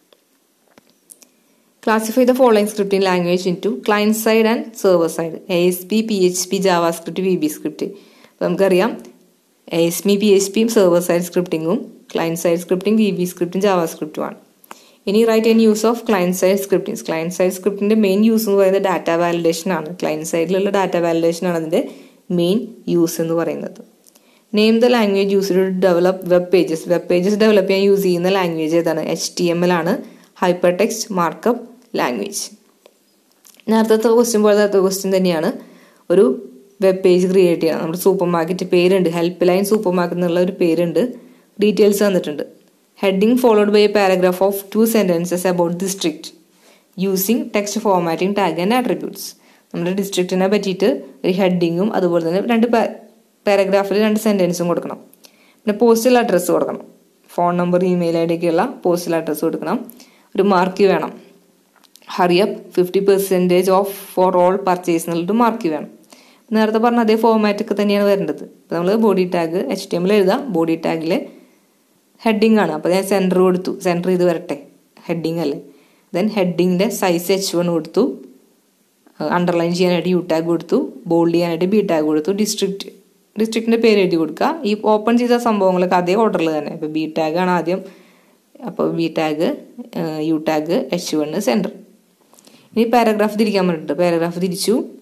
classify the following scripting language into client side and server side A S P P H P Java script V B script അപ്പോൾ നമുക്കറിയാം A S P P H പിയും സെർവർ സൈഡ് സ്ക്രിപ്റ്റിങ്ങും client side scripting V B സ്ക്രിപ്റ്റും ജാവ സ്ക്രിപ്റ്റുമാണ് ഇനി write an use of client side scripting client side സ്ക്രിപ്റ്റിന്റെ മെയിൻ യൂസ് എന്ന് പറയുന്നത് ഡാറ്റ വാലിഡേഷൻ ആണ് ക്ലയൻറ്റ് സൈഡിലുള്ള ഡാറ്റ വാലിഡേഷൻ ആണ് അതിന്റെ മെയിൻ യൂസ് എന്ന് പറയുന്നത് name the language use to develop web pages web pages develop ചെയ്യാൻ യൂസ് ചെയ്യുന്ന ലാംഗ്വേജ് ഏതാണ് എച്ച് ടി എം എൽ ആണ് ഹൈപ്പർ ടെക്സ്റ്റ് മാർക്കപ്പ് ലാംഗ്വേജ് നേരത്തെ ക്വസ്റ്റ്യൻ പോലത്തെ ക്വസ്റ്റ്യൻ തന്നെയാണ് ഒരു വെബ് പേജ് ക്രിയേറ്റ് ചെയ്യണം നമ്മുടെ സൂപ്പർ മാർക്കറ്റ് പേരുണ്ട് ഹെൽപ്പ് ലൈൻ സൂപ്പർ മാർക്കറ്റ് എന്നുള്ള ഒരു പേരുണ്ട് ഡീറ്റെയിൽസ് തന്നിട്ടുണ്ട് heading followed by a paragraph of two sentences about district using text formatting tag and attributes നമ്മുടെ ഡിസ്ട്രിക്റ്റിനെ പറ്റിയിട്ട് ഒരു ഹെഡിങ്ങും അതുപോലെ തന്നെ രണ്ട് പാരഗ്രാഫിൽ രണ്ട് സെന്റൻസും കൊടുക്കണം പിന്നെ പോസ്റ്റൽ അഡ്രസ്സ് കൊടുക്കണം ഫോൺ നമ്പർ ഇമെയിൽ ഐ ഡിയൊക്കെയുള്ള പോസ്റ്റൽ അഡ്രസ്സ് കൊടുക്കണം ഒരു മാർക്ക് വേണം hurry up fifty percentage off for all purchase എന്നുള്ളൊരു മാർക്ക് വേണം നേരത്തെ പറഞ്ഞ അതേ ഫോർമാറ്റ് ഒക്കെ തന്നെയാണ് വരേണ്ടത് അപ്പോൾ നമ്മൾ ബോഡി ടാഗ് എച്ച് ടി എമ്മിൽ എഴുതാം ബോഡി ടാഗിൽ ഹെഡിങ് ആണ് അപ്പോൾ ഞാൻ സെൻറ്റർ കൊടുത്തു സെൻറ്റർ ചെയ്ത് വരട്ടെ ഹെഡിങ് അല്ലേ ദെൻ ഹെഡിങ്ങിൻ്റെ സൈസ് എച്ച് വൺ കൊടുത്തു അണ്ടർലൈൻ ചെയ്യാനായിട്ട് യു ടാഗ് കൊടുത്തു ബോൾഡ് ചെയ്യാനായിട്ട് ബി ടാഗ് കൊടുത്തു ഡിസ്ട്രിക്ട് ഡിസ്ട്രിക്റ്റിൻ്റെ പേര് എഴുതി കൊടുക്കുക ഈ ഓപ്പൺ ചെയ്ത സംഭവങ്ങളൊക്കെ അതേ ഓർഡറിൽ തന്നെ ഇപ്പോൾ ബി ടാഗ് ആണ് ആദ്യം അപ്പോൾ B tag U tag H one center ഇനി പാരഗ്രാഫ് തിരിക്കാൻ പറഞ്ഞിട്ടുണ്ട് പാരഗ്രാഫ് തിരിച്ചു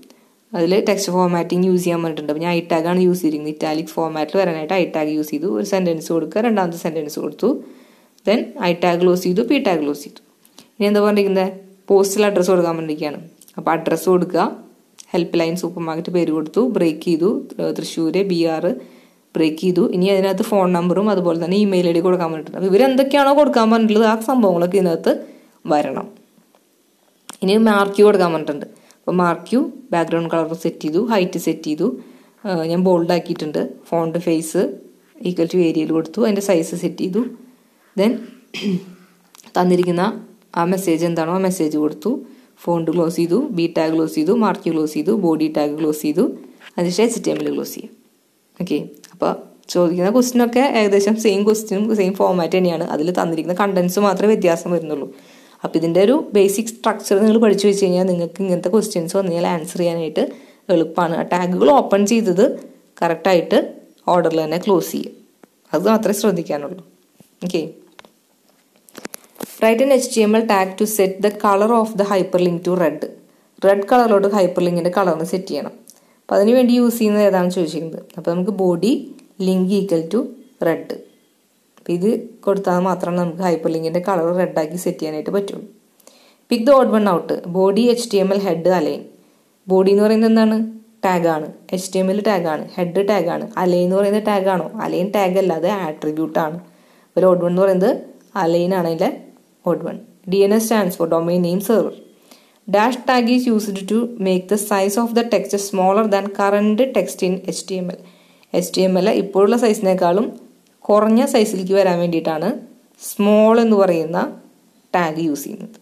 അതിൽ ടെക്സ്റ്റ് ഫോർമാറ്റിംഗ് യൂസ് ചെയ്യാൻ പറഞ്ഞിട്ടുണ്ട് അപ്പോൾ ഞാൻ ഐ ടാഗാണ് യൂസ് ചെയ്തിരിക്കുന്നത് ഇറ്റാലിക് ഫോർമാറ്റിൽ വരാനായിട്ട് ഐ ടാഗ് യൂസ് ചെയ്തു ഒരു സെൻറ്റൻസ് കൊടുക്കുക രണ്ടാമത്തെ സെൻറ്റൻസ് കൊടുത്തു ദെൻ ഐ ടാഗ് ക്ലോസ് ചെയ്തു പി ടാഗ് ക്ലോസ് ചെയ്തു ഇനി എന്താ പറഞ്ഞിരിക്കുന്നത് പോസ്റ്റൽ അഡ്രസ്സ് കൊടുക്കാൻ വേണ്ടിയിരിക്കുകയാണ് അപ്പോൾ അഡ്രസ്സ് കൊടുക്കുക ഹെൽപ്പ് ലൈൻ സൂപ്പർ മാർക്കറ്റ് പേര് കൊടുത്തു ബ്രേക്ക് ചെയ്തു തൃശ്ശൂർ ബി ആർ ബ്രേക്ക് ചെയ്തു ഇനി അതിനകത്ത് ഫോൺ നമ്പറും അതുപോലെ തന്നെ ഇമെയിൽ ഐ ഡി കൊടുക്കാൻ പറഞ്ഞിട്ടുണ്ട് അപ്പോൾ ഇവരെന്തൊക്കെയാണോ കൊടുക്കാൻ പറഞ്ഞിട്ടുള്ളത് ആ സംഭവങ്ങളൊക്കെ ഇതിനകത്ത് വരണം ഇനി മാർക്ക് കൊടുക്കാൻ പറഞ്ഞിട്ടുണ്ട് അപ്പോൾ marquee background colour set ചെയ്തു ഹൈറ്റ് സെറ്റ് ചെയ്തു ഞാൻ ബോൾഡ് ആക്കിയിട്ടുണ്ട് ഫോണ്ട് ഫേസ് ഈക്വൽ ടു ഏരിയയിൽ കൊടുത്തു അതിൻ്റെ സൈസ് സെറ്റ് ചെയ്തു ദെൻ തന്നിരിക്കുന്ന ആ മെസ്സേജ് എന്താണോ ആ മെസ്സേജ് കൊടുത്തു ഫോണ്ട് ക്ലോസ് ചെയ്തു ബി ടാഗ് ക്ലോസ് ചെയ്തു മാർക്ക് ക്ലോസ് ചെയ്തു ബോഡി ടാഗ് ക്ലോസ് ചെയ്തു അതിനുശേഷം എച്ച് ടി എമ്മിൽ ക്ലോസ് ചെയ്യും ഓക്കെ അപ്പോൾ ചോദിക്കുന്ന ക്വസ്റ്റിനൊക്കെ ഏകദേശം സെയിം ക്വസ്റ്റിനും സെയിം ഫോമാറ്റ് തന്നെയാണ് അതിൽ തന്നിരിക്കുന്ന കണ്ടൻസ് മാത്രമേ വ്യത്യാസം വരുന്നുള്ളൂ അപ്പോൾ ഇതിൻ്റെ ഒരു ബേസിക് സ്ട്രക്ചർ നിങ്ങൾ പഠിച്ചു വെച്ച് കഴിഞ്ഞാൽ നിങ്ങൾക്ക് ഇങ്ങനത്തെ ക്വസ്റ്റ്യൻസ് വന്നു കഴിഞ്ഞാൽ ആൻസർ ചെയ്യാനായിട്ട് എളുപ്പമാണ് ആ ടാഗുകൾ ഓപ്പൺ ചെയ്തത് കറക്റ്റായിട്ട് ഓർഡറിൽ തന്നെ ക്ലോസ് ചെയ്യും അത് മാത്രമേ ശ്രദ്ധിക്കാനുള്ളൂ okay write an H T M L tag to set the colour of the hyper link to red red കളറിലോട്ട് ഹൈപ്പർ ലിങ്കിൻ്റെ കളറിന് സെറ്റ് ചെയ്യണം അപ്പോൾ അതിന് വേണ്ടി യൂസ് ചെയ്യുന്നത് ഏതാണെന്ന് ചോദിച്ചിരിക്കുന്നത് അപ്പോൾ നമുക്ക് body link equal to red അപ്പോൾ ഇത് കൊടുത്താൽ മാത്രമാണ് നമുക്ക് ഹൈപ്പർ ലിങ്കിൻ്റെ കളർ റെഡാക്കി സെറ്റ് ചെയ്യാനായിട്ട് പറ്റുള്ളൂ pick the odd one out body H T M L head align body എന്ന് പറയുന്നത് എന്താണ് ടാഗാണ് എച്ച് ടി എം എൽ ടാഗാണ് ഹെഡ് ടാഗാണ് അലൈൻ എന്ന് പറയുന്നത് ടാഗാണോ അലൈൻ ടാഗ് അല്ലാതെ ആട്രിബ്യൂട്ടാണ് ഒരു ഓഡ് വൺ എന്ന് പറയുന്നത് അലൈൻ ആണ് അതിൻ്റെ odd one D N S stands for domain name server dash tag is used to make the size of the text smaller than current text in H T M L H T M L ഇപ്പോഴുള്ള സൈസിനേക്കാളും കുറഞ്ഞ സൈസിലേക്ക് വരാൻ വേണ്ടിയിട്ടാണ് സ്മോൾ എന്ന് പറയുന്ന ടാഗ് യൂസ് ചെയ്യുന്നത്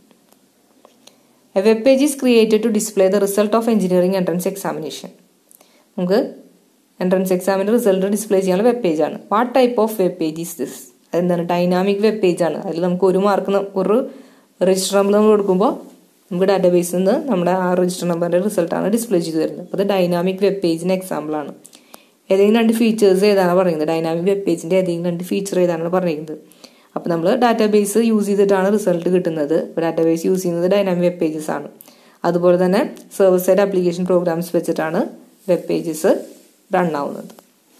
a web page is created to display the result of engineering entrance examination നമുക്ക് എൻട്രൻസ് എക്സാമിൻ്റെ റിസൾട്ട് ഡിസ്പ്ലേ ചെയ്യാനുള്ള വെബ് പേജ് ആണ് what type of web page is this അതെന്താണ് ഡൈനാമിക് വെബ് പേജ് ആണ് അതിൽ നമുക്ക് ഒരു മാർക്ക് ഒരു രജിസ്റ്റർ നമ്പർ നമ്മൾ കൊടുക്കുമ്പോൾ നമുക്ക് ഡാറ്റാബേസിൽ നിന്ന് നമ്മുടെ ആ രജിസ്റ്റർ നമ്പറിൻ്റെ റിസൾട്ടാണ് ഡിസ്പ്ലേ ചെയ്ത് തരുന്നത് അപ്പോൾ അത് ഡൈനാമിക് വെബ് പേജിന് എക്സാമ്പിളാണ് ഏതെങ്കിലും രണ്ട് ഫീച്ചേഴ്സ് ഏതാണ് പറയുന്നത് ഡൈനാമിക് വെബ് പേജിൻ്റെ ഏതെങ്കിലും രണ്ട് ഫീച്ചർ ഏതാണ് പറയുന്നത് അപ്പോൾ നമ്മൾ ഡാറ്റാബേസ് യൂസ് ചെയ്തിട്ടാണ് റിസൾട്ട് കിട്ടുന്നത് അപ്പോൾ ഡാറ്റാബേസ് യൂസ് ചെയ്യുന്നത് ഡൈനാമിക് വെബ് പേജസ് ആണ് അതുപോലെ തന്നെ സർവർ സൈഡ് ആപ്ലിക്കേഷൻ പ്രോഗ്രാംസ് വെച്ചിട്ടാണ് വെബ് പേജസ് റൺ ആവുന്നത്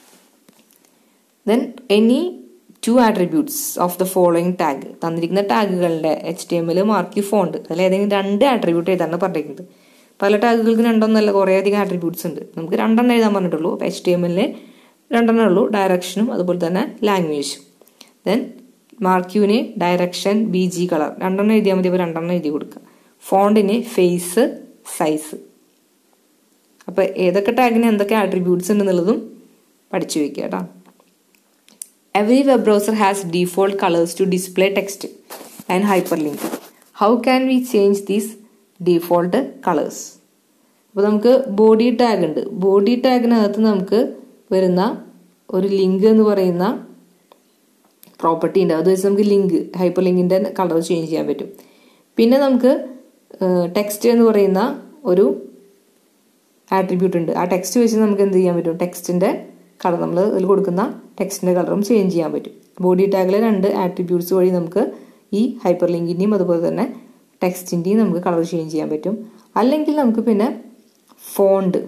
then any two attributes of the following tag തന്നിരിക്കുന്ന ടാഗുകളുടെ എച്ച് ടി എമ്മിൽ മാർക്ക് ഫോണ്ട് അതിൽ ഏതെങ്കിലും രണ്ട് ആട്രിബ്യൂട്ട് എഴുതാണ് പറഞ്ഞിരിക്കുന്നത് പല ടാഗുകൾക്ക് രണ്ടൊന്നല്ല കുറേ അധികം ആട്രിബ്യൂട്ട്സ് ഉണ്ട് നമുക്ക് രണ്ടെണ്ണം എഴുതാൻ പറഞ്ഞിട്ടുള്ളൂ അപ്പോൾ എച്ച് ടി എമ്മിൽ രണ്ടെണ്ണം ഉള്ളൂ ഡയറക്ഷനും അതുപോലെ തന്നെ ലാംഗ്വേജും ദെൻ മാർക്യൂവിന് ഡയറക്ഷൻ ബി ജി കളർ രണ്ടെണ്ണം എഴുതിയാൽ മതി അപ്പോൾ രണ്ടെണ്ണം എഴുതി കൊടുക്കുക ഫോണ്ടിന് ഫേസ് സൈസ് അപ്പോൾ ഏതൊക്കെ ടാഗിന് എന്തൊക്കെ ആട്രിബ്യൂട്ട്സ് ഉണ്ടെന്നുള്ളതും പഠിച്ചു വയ്ക്കുക കേട്ടോ Every web browser has default colors to display text and hyperlink. How can we change these default colors? അപ്പോൾ നമുക്ക് ബോഡി ടാഗ് ഉണ്ട് ബോഡി ടാഗിനകത്ത് നമുക്ക് വരുന്ന ഒരു ലിങ്ക് എന്ന് പറയുന്ന പ്രോപ്പർട്ടി ഉണ്ട് അത് വെച്ച് നമുക്ക് ലിങ്ക് ഹൈപ്പർ ലിങ്കിൻ്റെ കളർ ചേഞ്ച് ചെയ്യാൻ പറ്റും പിന്നെ നമുക്ക് ടെക്സ്റ്റ് എന്ന് പറയുന്ന ഒരു ആട്രിബ്യൂട്ട് ഉണ്ട് ആ ടെക്സ്റ്റ് വെച്ച് നമുക്ക് എന്ത് ചെയ്യാൻ പറ്റും ടെക്സ്റ്റിൻ്റെ കളർ നമ്മൾ അതിൽ കൊടുക്കുന്ന ടെക്സ്റ്റിൻ്റെ കളറും ചേഞ്ച് ചെയ്യാൻ പറ്റും ബോഡി ടാഗിലെ രണ്ട് ആട്രിബ്യൂട്ട്സ് വഴി നമുക്ക് ഈ ഹൈപ്പർ ലിങ്കിൻ്റെയും അതുപോലെ തന്നെ ടെക്സ്റ്റിൻ്റെയും നമുക്ക് കളർ ചേഞ്ച് ചെയ്യാൻ പറ്റും അല്ലെങ്കിൽ നമുക്ക് പിന്നെ ഫോണ്ട്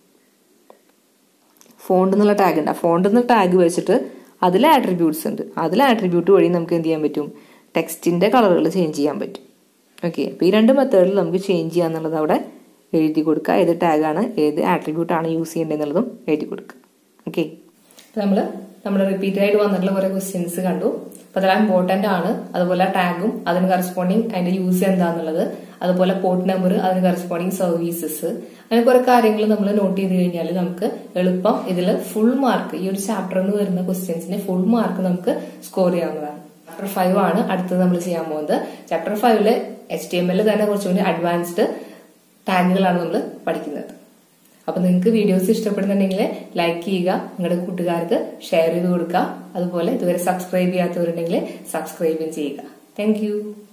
ഫോണ്ട് എന്നുള്ള ടാഗ് ഉണ്ട് ആ ഫോണ്ട് എന്നുള്ള ടാഗ് വെച്ചിട്ട് അതിലെ ആട്രിബ്യൂട്ട്സ് ഉണ്ട് അതിലെ ആട്രിബ്യൂട്ട് വഴി നമുക്ക് എന്ത് ചെയ്യാൻ പറ്റും ടെക്സ്റ്റിൻ്റെ കളറുകൾ ചേഞ്ച് ചെയ്യാൻ പറ്റും ഓക്കെ അപ്പോൾ ഈ രണ്ട് മെത്തേഡിൽ നമുക്ക് ചേഞ്ച് ചെയ്യുക എന്നുള്ളത് അവിടെ എഴുതി കൊടുക്കുക ഏത് ടാഗാണ് ഏത് ആട്രിബ്യൂട്ടാണ് യൂസ് ചെയ്യേണ്ടത് എന്നുള്ളതും എഴുതി കൊടുക്കുക ഓക്കെ നമ്മൾ നമ്മുടെ റിപ്പീറ്റഡ് ആയിട്ട് വന്നിട്ടുള്ള കുറെ ക്വസ്റ്റ്യൻസ് കണ്ടു അപ്പൊ അതെല്ലാം ഇമ്പോർട്ടന്റ് ആണ് അതുപോലെ ടാഗും അതിന് കറസ്പോണ്ടിങ് അതിന്റെ യൂസ് എന്താന്നുള്ളത് അതുപോലെ പോർട്ട് നമ്പർ അതിന് കറസ്പോണ്ടിങ് സർവീസസ് അങ്ങനെ കുറെ കാര്യങ്ങൾ നമ്മൾ നോട്ട് ചെയ്ത് കഴിഞ്ഞാൽ നമുക്ക് എളുപ്പം ഇതിൽ ഫുൾ മാർക്ക് ഈ ഒരു ചാപ്റ്ററിൽ നിന്ന് വരുന്ന ക്വസ്റ്റ്യൻസിന് ഫുൾ മാർക്ക് നമുക്ക് സ്കോർ ചെയ്യാവുന്നതാണ് ചാപ്റ്റർ ഫൈവ് ആണ് അടുത്തത് നമ്മൾ ചെയ്യാൻ പോകുന്നത് ചാപ്റ്റർ ഫൈവില് എച്ച് ടി എം എൽ തന്നെ കുറച്ചുകൂടി അഡ്വാൻസ്ഡ് ടാഗുകളാണ് നമ്മൾ പഠിക്കുന്നത് അപ്പൊ നിങ്ങൾക്ക് വീഡിയോസ് ഇഷ്ടപ്പെടുന്നുണ്ടെങ്കിൽ ലൈക്ക് ചെയ്യുക നിങ്ങളുടെ കൂട്ടുകാർക്ക് ഷെയർ ചെയ്ത് കൊടുക്കുക അതുപോലെ ഇതുവരെ സബ്സ്ക്രൈബ് ചെയ്യാത്തവരുണ്ടെങ്കിൽ സബ്സ്ക്രൈബും ചെയ്യുക താങ്ക്